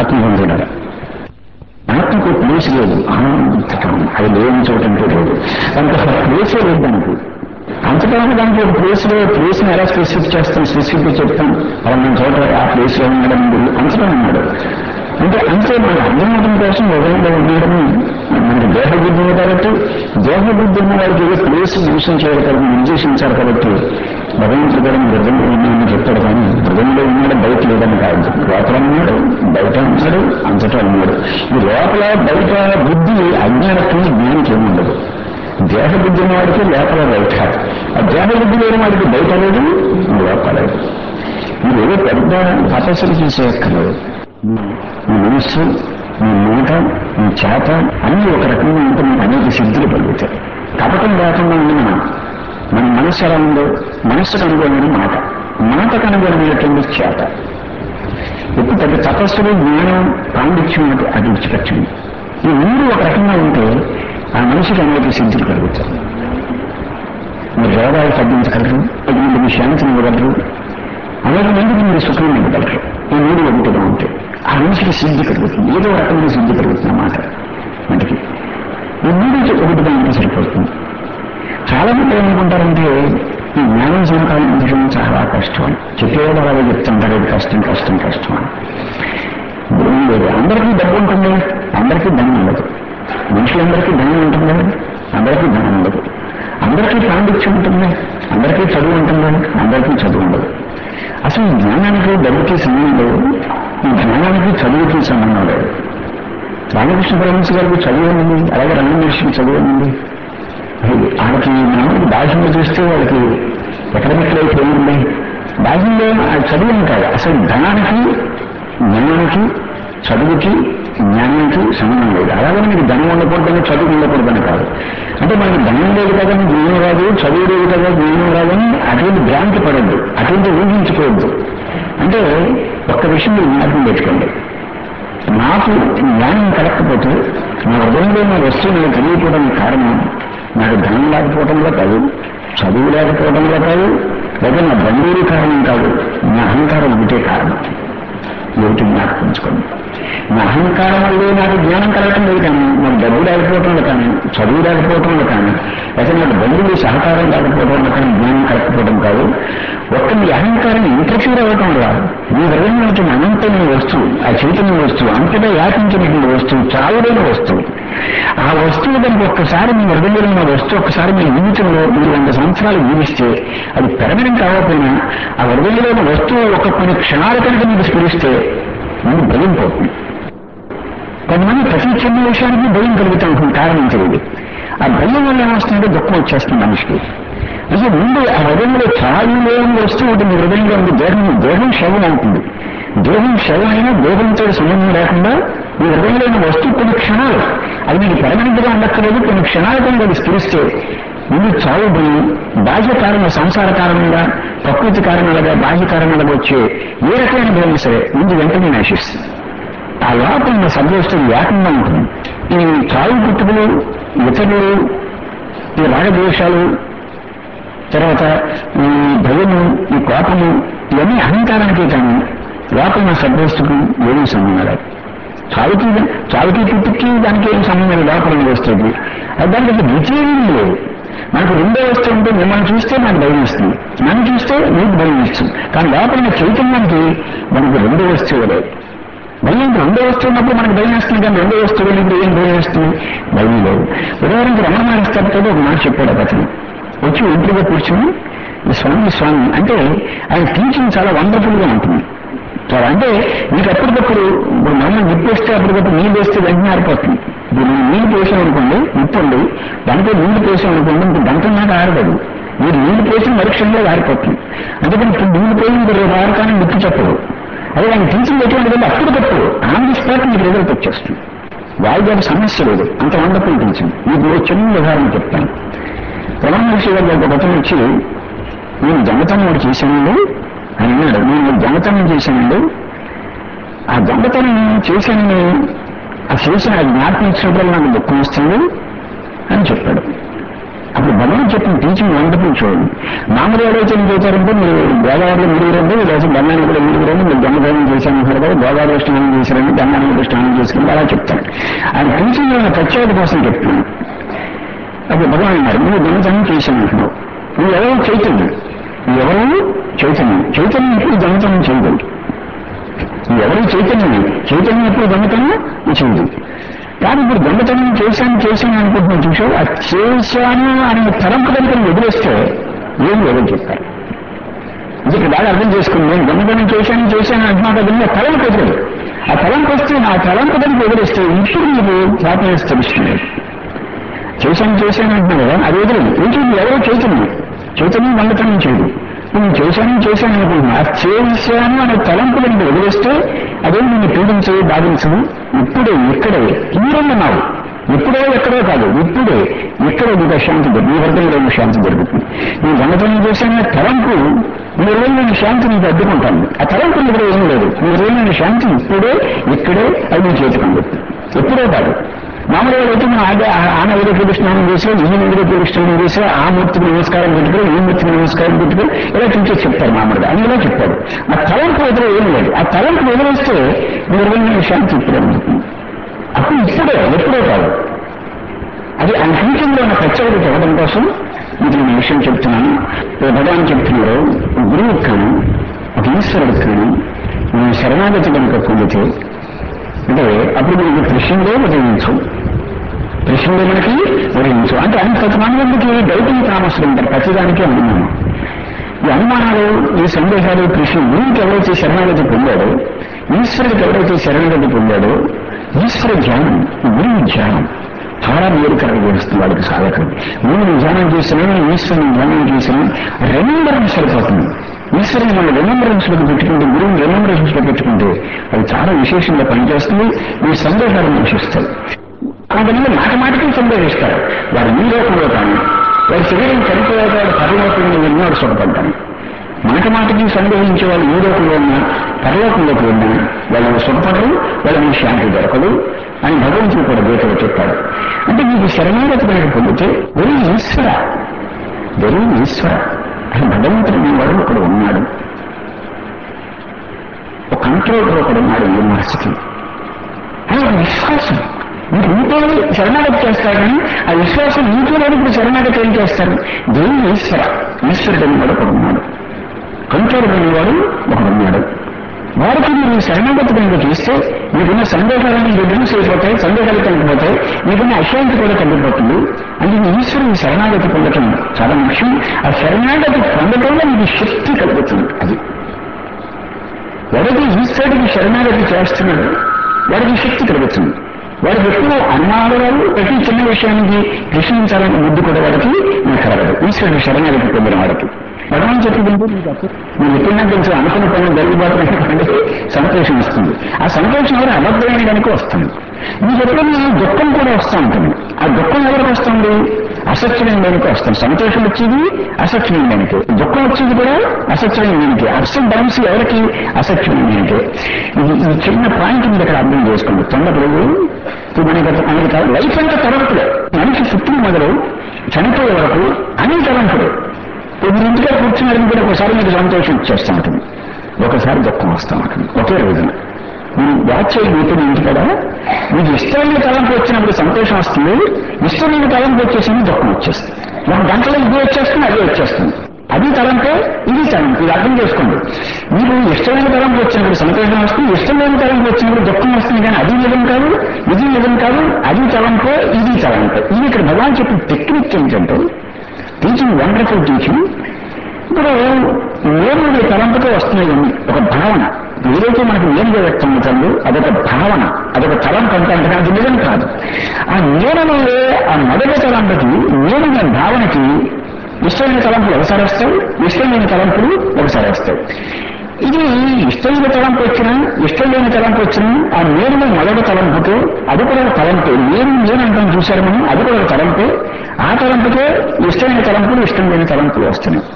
ఆత్మ పొందినారు ఆత్మకు ప్లేస్ లేదు ఆనందించటం అది లేని చోటంటే లేదు దానికి అసలు ప్లేసే లేదు దానికి అంతటా దానికి ఒక ప్లేస్ లో ప్లేస్ ని ఎలా స్పెసిఫిక్ చేస్తాం స్పెసిఫిక్ చెప్తాం పలానా చోట ఆ ప్లేస్ లో ఉన్నాడు అంతటా ఉన్నాడు అంటే అంతే మనకు అర్థం అవడం కోసం హృదయంలో ఉండడం మనకి దేహ బుద్ధి ఉంది కాబట్టి దేహ బుద్ధి ఉన్న వాడికి ఏదో ప్లేస్ మెన్షన్ చేయాలి కాబట్టి నిర్దేశించారు కాబట్టి భగవంతుడు కూడా మీ హృదయంలో ఉన్నాడని చెప్పాడు కానీ హృదయంలో ఉన్నాడు బయట లేదని కాదు లోపల ఉన్నాడు బయట ఉన్నాడు అంతటా ఉన్నాడు ఈ లోపల బయట బుద్ధి అజ్ఞానత్వం జ్ఞానికి ఏమి ఉండదు దేహ బుద్ధి ఉన్నవాడికి లోపల బయట ఆ దేహ బుద్ధి లేని వాడికి బయట లేదు లోపల లేదు మీరు ఏదో పెద్ద తపస్సులు చేసేయక్కర్లేదు మీ మనస్సు మీ మాట మీ చేత అన్ని ఒక రకంగా ఉంటే మీకు అనేక సిద్ధులు కలుగుతాయి కపటం లేకుండా ఉంది మనం మన మనస్సు ఎలా ఉందో మనస్సుకు అనుగుణమైన మాట మాటకు అనుగుణమైనటువంటి చేత ఇప్పుడు పెద్ద తపస్సులు జ్ఞానం పాండిత్యం అంటే అది విడిచిపెట్టండి ఈ మూడు ఒక రకంగా ఉంటే ఆ మనిషికి అనేక సిద్ధులు కలుగుతాయి మీరు రోగాలు తగ్గించగలరు మీకు శాంతిని ఇవ్వగలరు అనేక మందికి మీరు సుఖం ఇవ్వగలరు ఈ మూడు ఒకటిగా ఉంటాయి ఆ మనిషికి సిద్ధి కలుగుతుంది ఏదో రకమైన సిద్ధి కలుగుతుంది అన్నమాట మనకి ఈ మూడు ఒకటిగా ఉంటే సరిపోతుంది చాలా మంది ఏమనుకుంటారంటే ఈ జ్ఞానం సంపాదించడం చాలా కష్టం అని చెప్పేవాళ్ళు అలాగే చెప్తుంటారు ఇది కష్టం కష్టం కష్టం అని ఏం లేదు అందరికీ డబ్బు ఉంటుంది అందరికీ ధనం ఉండదు మనుషులందరికీ ధనం ఉంటుంది అందరికీ ధనం ఉండదు అందరికీ పాండిత్యం ఉంటుంది అందరికీ చదువు ఉంటుంది అందరికీ చదువు ఉండదు అసలు ఈ జ్ఞానానికి డబ్బుకి సంబంధం లేదు ఈ జ్ఞానానికి చదువుకి సంబంధం లేదు రామకృష్ణ పరమహంస గారికి చదువు ఉంది అలాగే రంగమహర్షికి చదువు ఉంది వాళ్ళకి మామూలు బాహ్యంలో చూస్తే వాళ్ళకి ఎకడమిక్ లైఫ్ ఏముంది బాహ్యంలో ఆ చదువు అని కాదు అసలు ధనానికి జ్ఞానానికి చదువుకి జ్ఞానానికి సంబంధం లేదు అలాగే మీకు ధనం ఉండకూడదని చదువు ఉండకూడదని కాదు అంటే మనకి ధనం లేదు కదా జ్ఞానం రాదు చదువు లేదు కదా జ్ఞానం రాదని అటువంటి భ్రాంతి పడద్దు అటువంటి ఊహించుకోవద్దు అంటే ఒక్క విషయం మీరు జ్ఞాపకం పెట్టుకోండి నాకు జ్ఞానం కలగకపోతే నా హృదయంలో నా వస్తువు నాకు తెలియకపోవడానికి కారణం నాకు ధనం లేకపోవడంలో కాదు చదువు లేకపోవడంలో కాదు లేదా నా బంధువులు కారణం కాదు నా అహంకారం ఒకటే కారణం ఏమిటి జ్ఞాపకించుకోండి నా అహంకారం వల్లే నాకు జ్ఞానం కలగటం లేదు కానీ నాకు డబ్బు లేకపోవడంలో కానీ చదువు లేకపోవడంలో కానీ లేదా నాకు బంధువులు సహకారం లేకపోవడంలో కానీ జ్ఞానం కలగకపోవడం కాదు ఒక్క మీ అహంకారం ఇంటర్ఫీర్ అవ్వటం వల్ల మీ హృదయంలో ఉంటున్న అనంతమైన వస్తువు ఆ చైతన్య వస్తువు అంతటా వ్యాపించినటువంటి వస్తువు చావుడైన వస్తువు ఆ వస్తువు దానికి ఒక్కసారి మీ హృదయంలో ఉన్న వస్తువు ఒక్కసారి మీ జీవితంలో మీరు వంద సంవత్సరాలు జీవిస్తే అది పెరగడం కాకపోయినా ఆ హృదయంలో ఉన్న వస్తువు ఒక కొన్ని క్షణాల కనుక మీకు స్ఫురిస్తే మీకు భయం పోతుంది కొంతమంది ప్రతి చిన్న విషయానికి భయం కలుగుతూ ఉంటుంది కారణం తెలియదు ఆ భయం వల్ల ఏమొస్తుందంటే దుఃఖం వచ్చేస్తుంది మనిషికి అసలు ముందు ఆ హృదయంలో చాలు లేని వస్తువు ఉంటుంది హృదయంలో ఉంది దేహం దేహం శవం అవుతుంది దేహం శవం అయినా దేహంతో సంబంధం లేకుండా మీ హృదయంలో ఉన్న వస్తువు కొన్ని క్షణాలు అది మీకు పెర్మనెంట్ గా ఉండక్కర్లేదు కొన్ని క్షణాల కనుక అది స్ఫురిస్తే ముందు చావు పోయి బాహ్య కారణం సంసార కారణంగా ప్రకృతి కారణాలుగా బాహ్య కారణాలుగా వచ్చే ఏ రకమైన భయం సరే ముందు వెంటనే నశిస్తుంది ఆ లోపల ఉన్న సద్వస్తువు ఏకంగా ఉంటుంది ఈ చావు పుట్టుకలు ఇతరులు ఈ రాగద్వేషాలు తర్వాత ఈ భయము ఈ కోపము ఇవన్నీ అహంకారానికే కానీ లోపల ఉన్న సద్వస్తుకు ఏమీ సంబంధం లేదు చావుకి చావుకి పుట్టుకి దానికి ఏం సంబంధం లేదు లోపల ఉన్న వస్తువుకి అది దానికి అసలు విజయం లేదు మనకు రెండో వస్తువు ఉంటే మిమ్మల్ని చూస్తే నాకు భయం ఇస్తుంది నన్ను చూస్తే మీకు భయం ఇస్తుంది కానీ లోపల ఉన్న చైతన్యానికి మనకు రెండో వస్తువు లేదు భయం రెండో వస్తువు ఉన్నప్పుడు మనకు భయం వేస్తుంది కానీ రెండో వస్తువు లేనప్పుడు ఏం భయం వేస్తుంది భయం లేదు ఉదాహరణకి రమణ మహర్షి ఒక మాట చెప్పాడు అతను వచ్చి ఒంటరిగా కూర్చొని ఈ స్వామి స్వామి అంటే ఆయన టీచింగ్ చాలా వండర్ఫుల్ గా ఉంటుంది చాలా అంటే మీకు ఎప్పటికప్పుడు ఇప్పుడు మనం నిప్పేస్తే అప్పటికప్పుడు నీళ్ళు వేస్తే వెంటనే ఆరిపోతుంది ఇప్పుడు మనం నీళ్ళు పోసాం అనుకోండి నిప్పండి దాంట్లో నీళ్లు పోసాం అనుకోండి ఇంక గంట నాకు ఆరదు మీరు నీళ్లు పోసిన మరుక్షణంలో ఆరిపోతుంది అందుకని ఇప్పుడు నీళ్లు పోయి ఇంక రేపు ఆరకాన్ని నిప్పు చెప్పదు అదే ఆయన టీచింగ్ ఎటువంటి అప్పటికప్పుడు ఆన్ ది స్పాట్ మీకు రిజల్ట్ వచ్చేస్తుంది వాయిదాల సమస్య లేదు అంత వండర్ఫుల్ టీచింగ్ మీకు ఒక చిన్న ఉదాహరణ చెప్తాను రమణ మహర్షి గారు ఒక పథకం వచ్చి నేను దొంగతనం ఒకటి చేశానండి అని అన్నాడు నేను దొంగతనం చేశానండి ఆ దొంగతనం చేశానని ఆ చేసిన ఆ జ్ఞాపకం ఇచ్చినప్పుడు నాకు దుఃఖం వస్తుంది అని చెప్పాడు అప్పుడు భగవాన్ చెప్పిన టీచింగ్ వండర్ఫుల్ చూడండి మామూలు ఎవరైతే ఏం చేశారంటే మీరు గోదావరిలో మీరు రండి లేదా గంగానికి కూడా మీరు రండి మీరు గంగదానం చేశాను కదా గోదావరిలో స్నానం చేశారండి గంగానికి కూడా స్నానం చేసుకుని అలా చెప్తాను ఆయన టీచింగ్ లో ఉన్న ప్రత్యేకత కోసం చెప్తున్నాను అప్పుడు భగవాన్ అన్నారు నువ్వు దొంగతనం చేశాను అంటున్నావు నువ్వు ఎవరు చైతన్యం నువ్వు ఎవరు చైతన్యం చైతన్యం ఎప్పుడు దొంగతనం చేయదు నువ్వు ఎవరు చైతన్యం చైతన్యం ఎప్పుడు దొంగతనం చేయదు కానీ ఇప్పుడు దొంగతనం చేశాను చేశాను అనుకుంటున్నాను చూసావు ఆ చేశాను అనే తలంపు కనుక నువ్వు వదిలేస్తే ఏం లేదని చెప్పారు ఇది ఇక్కడ బాగా అర్థం చేసుకుని నేను దొంగతనం చేశాను చేశాను అంటున్నాను కదా ఆ తలంపు వదిలేదు ఆ తలంపు వస్తే ఆ తలంపు కనుక వదిలేస్తే ఇప్పుడు నీకు హ్యాపీనెస్ తెలుస్తుంది చేశాను చేశాను అంటున్నావు కదా అది వదిలేదు ఏంటి నువ్వు ఎవరో చైతన్యం చైతన్యం దొంగతనం చేయదు నేను చేశాను చేశాను అనుకుంటున్నా ఆ చేశాను అనే తలంపు కనుక వదిలేస్తే అదే నిన్ను పీడించదు బాధించదు ఇప్పుడే ఇక్కడే తీరున్నావు ఇప్పుడే ఎక్కడో కాదు ఇప్పుడే ఇక్కడే నీకు శాంతి దొరుకుతుంది నీ హృదయంలో నీకు శాంతి దొరుకుతుంది నీ దొంగతనం చేసిన తలంపు నీ హృదయంలోని శాంతి నీకు అడ్డుకుంటాను ఆ తలంపు నీకు ఏం లేదు నీ హృదయంలోని శాంతి ఇప్పుడే ఇక్కడే అది నీ చేతికి అందుతుంది ఎప్పుడో కాదు మామూలుగా అయితే మనం ఆగే ఆన ఏదో స్నానం చేసి ఈ ఏదో స్నానం చేసి ఆ మూర్తికి నమస్కారం పెట్టుకుని ఈ మూర్తికి నమస్కారం పెట్టుకుని ఇలా టీచర్ చెప్తారు మామూలుగా అని ఇలా చెప్తారు ఆ తలంపు వదిలే ఏం లేదు ఆ తలంపు వదిలేస్తే నిర్వహణ శాంతి ఇప్పుడే ఉంటుంది అప్పుడు ఇప్పుడే ఎప్పుడో కాదు అది ఆ ఫ్యూచర్లో ఉన్న ప్రత్యేకత చెప్పడం కోసం మీకు నేను విషయం చెప్తున్నాను ఓ భగవాన్ చెప్తున్నారు గురువుకి కానీ ఒక ఈశ్వరుడికి కానీ నేను శరణాగతి కనుక పొందితే అంటే అప్పుడు మనకి ప్రశ్నలో ఉదయించు ప్రశ్నలో మనకి ఉదయించు అంటే అంత కొంతమందికి డౌటింగ్ తామసులు ఉంటారు ప్రతిదానికి అనుమానం ఈ అనుమానాలు ఈ సందేహాలు కృష్ణ గురువుకి ఎవరైతే శరణాగతి పొందాడో ఈశ్వరుడికి ఎవరైతే శరణాగతి పొందాడో ఈశ్వర ధ్యానం గురువు ధ్యానం చాలా మేలుకరంగా చేస్తుంది వాడికి సాధకుడు గురువుని ధ్యానం చేసినా ఈశ్వరుని ధ్యానం చేసినా రెమెంబరెన్స్ సరిపోతుంది ఈశ్వరుని మన రెమెంబరెన్స్ లో పెట్టుకుంటే గురువుని రెమెంబరెన్స్ లో పెట్టుకుంటే అది చాలా విశేషంగా పనిచేస్తుంది ఈ సందేహాలు నశిస్తాయి కొంతమంది మాట మాటకి సందేహిస్తారు వారు ఈ లోకంలో కానీ వారి శరీరం చనిపోయాక వాడు పరలోకంలో ఎన్నోడు సుఖపడ్డాను మాట మాటకి సందేహించే వాళ్ళు ఈ లోకంలో ఉన్నా పరలోకంలోకి ఉన్నా వాళ్ళు సుఖపడరు వాళ్ళని శాంతి దొరకదు అని భగవంతుడు కూడా గీతలో చెప్పాడు అంటే మీకు శరణాగతి కనుక పొందితే వెరీ ఈశ్వర వెరీ ఈశ్వర అని భగవంతుడు మీ వాడు ఒకడు ఉన్నాడు ఒక కంట్రోలర్ ఒకడు ఉన్నాడు యూనివర్సిటీ అని ఒక విశ్వాసం మీరు ఇంట్లో శరణాగతి చేస్తారు కానీ ఆ విశ్వాసం ఇంట్లో ఇప్పుడు శరణాగతి ఏం చేస్తారు దేవుని ఈశ్వర ఈశ్వరుడు అనేవాడు ఒకడు ఉన్నాడు కంట్రోల్ అనేవాడు ఒకడున్నాడు వారికి మీరు శరణాగతి కనుక చేస్తే మీకున్న సందేహాలన్నీ రిడ్యూస్ అయిపోతాయి సందేహాలు తగ్గిపోతాయి మీకున్న అశాంతి కూడా తగ్గిపోతుంది అంటే మీ ఈశ్వరుని శరణాగతి పొందటం చాలా ముఖ్యం ఆ శరణాగతి పొందటంలో మీకు శక్తి కలుగుతుంది అది ఎవరైతే ఈశ్వరుడికి శరణాగతి చేస్తున్నాడో వాడికి శక్తి కలుగుతుంది వాడికి ఎక్కువ అనుమానాలు రావు ప్రతి చిన్న విషయానికి ప్రశ్నించాలని బుద్ధి కూడా వాడికి నాకు కలగదు ఈశ్వరుడు శరణాగతి పొందిన వాడికి భగవాన్ చెప్పింది మీకు అప్పుడు మీరు ఎప్పుడైనా కొంచెం అనుకున్న పనులు జరిగిపోతున్నాయంటే సంతోషం వస్తుంది ఆ సంతోషం ఎవరు అబద్ధమైన కనుక వస్తుంది మీకు ఎప్పుడైనా దుఃఖం కూడా వస్తూ ఉంటుంది ఆ దుఃఖం ఎవరికి వస్తుంది అసత్యమైన దానికి వస్తుంది సంతోషం వచ్చేది అసత్యమైన దానికి దుఃఖం వచ్చేది కూడా అసత్యమైన దానికి అప్స్ అండ్ డౌన్స్ ఎవరికి అసత్యమైన దానికి ఇది ఈ చిన్న పాయింట్ మీద ఇక్కడ అర్థం చేసుకోండి తొందరపడు ఇప్పుడు మనకి మనకి కాదు లైఫ్ అంతా తరగతులే మనిషి పుట్టిన మొదలు చనిపోయే వరకు అన్ని తలంపులు ఇప్పుడు ఇంటిగా కూర్చున్నారని కూడా ఒకసారి మీకు సంతోషం ఇచ్చేస్తూ ఉంటుంది ఒకసారి దుఃఖం వస్తూ ఉంటుంది ఒకే రోజున మీరు వాచ్ చేయబోతున్న ఇంటికాడ మీకు ఇష్టమైన తలంపు వచ్చినప్పుడు సంతోషం వస్తుంది ఇష్టమైన తలంపు వచ్చేసింది దుఃఖం వచ్చేస్తుంది ఒక గంటలో ఇది వచ్చేస్తుంది అది వచ్చేస్తుంది అది తలంపే ఇది తలంపు ఇది అర్థం చేసుకోండి మీకు ఇష్టమైన తలంపు వచ్చినప్పుడు సంతోషం వస్తుంది ఇష్టమైన తలంపు వచ్చినప్పుడు దుఃఖం వస్తుంది కానీ అది నిజం కాదు ఇది నిజం కాదు అది తలంపే ఇది తలంపే ఇది ఇక్కడ భగవాన్ చెప్పిన టెక్నిక్ ఏంటంటే టీచింగ్ వండర్ఫుల్ టీచింగ్ ఇప్పుడు నేను నీ తలంపుతో వస్తున్నాయి ఇవన్నీ. ఒక భావన ఏదైతే మనకు నేరుగా వ్యక్తం అవుతుందో అదొక భావన అదొక తలంపు అంటే అంటే అది నిజం కాదు ఆ నేననే ఆ మొదటి తలంపుకి నేననే భావనకి ఇష్టమైన తలంపులు ఒకసారి వస్తాయి ఇష్టమైన తలంపులు ఒకసారి వస్తాయి ఇది ఇష్టమైన తలంపు వచ్చినా ఇష్టం లేని తలంపు వచ్చినా ఆ నేను మొదటి తలంపుతో అది కూడా ఒక తలంపే నేను నేను అంటాం చూశారు మనం అది కూడా ఒక తలంపే ఆ తలంపుకే ఇష్టమైన తలంపులు ఇష్టం లేని తలంపులు వస్తున్నాయి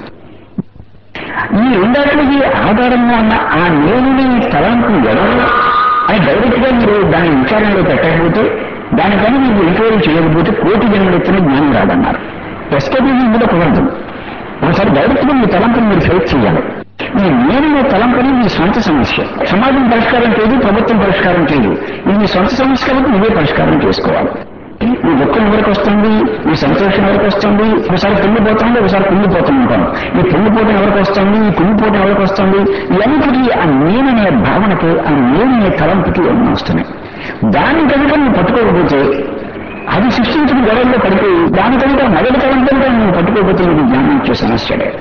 ఈ రెండాటికి ఆధారంగా ఉన్న ఆ నేనుని తలంపు ఎవరు అని డైరెక్ట్ గా మీరు దాని విచారణలో పెట్టకపోతే దానికని మీకు ఎంక్వైరీ చేయకపోతే కోటి జన్మలు ఎత్తున జ్ఞానం రాదన్నారు ఎస్కేపిజం కూడా కుదరదు ఒకసారి డైరెక్ట్గా మీ తలంపుని మీరు ఫేస్ చేయాలి ఈ నేను మీ తలంపుని మీ సొంత సమస్య సమాజం పరిష్కారం చేయదు ప్రభుత్వం పరిష్కారం చేయదు ఇది మీ సొంత సమస్య కాబట్టి నువ్వే పరిష్కారం చేసుకోవాలి ఈ దుఃఖం ఎవరికి వస్తుంది ఈ సంతోషం ఎవరికి వస్తుంది ఒకసారి కుంగిపోతుంది ఒకసారి కుంగిపోతూ ఉంటాం ఈ కుంగిపోవడం ఎవరికి వస్తుంది ఈ కుంగిపోవడం ఎవరికి వస్తుంది ఇవన్నిటికీ ఆ నేననే భావనకి ఆ నేననే తలంపుకి ఎన్నో వస్తున్నాయి దాని కనుక నువ్వు పట్టుకోకపోతే అది సృష్టించిన గొడవల్లో పడిపోయి దాని కనుక మొదటి తలంతో నువ్వు పట్టుకోకపోతే నీకు జ్ఞానం ఇచ్చే సమస్య లేదు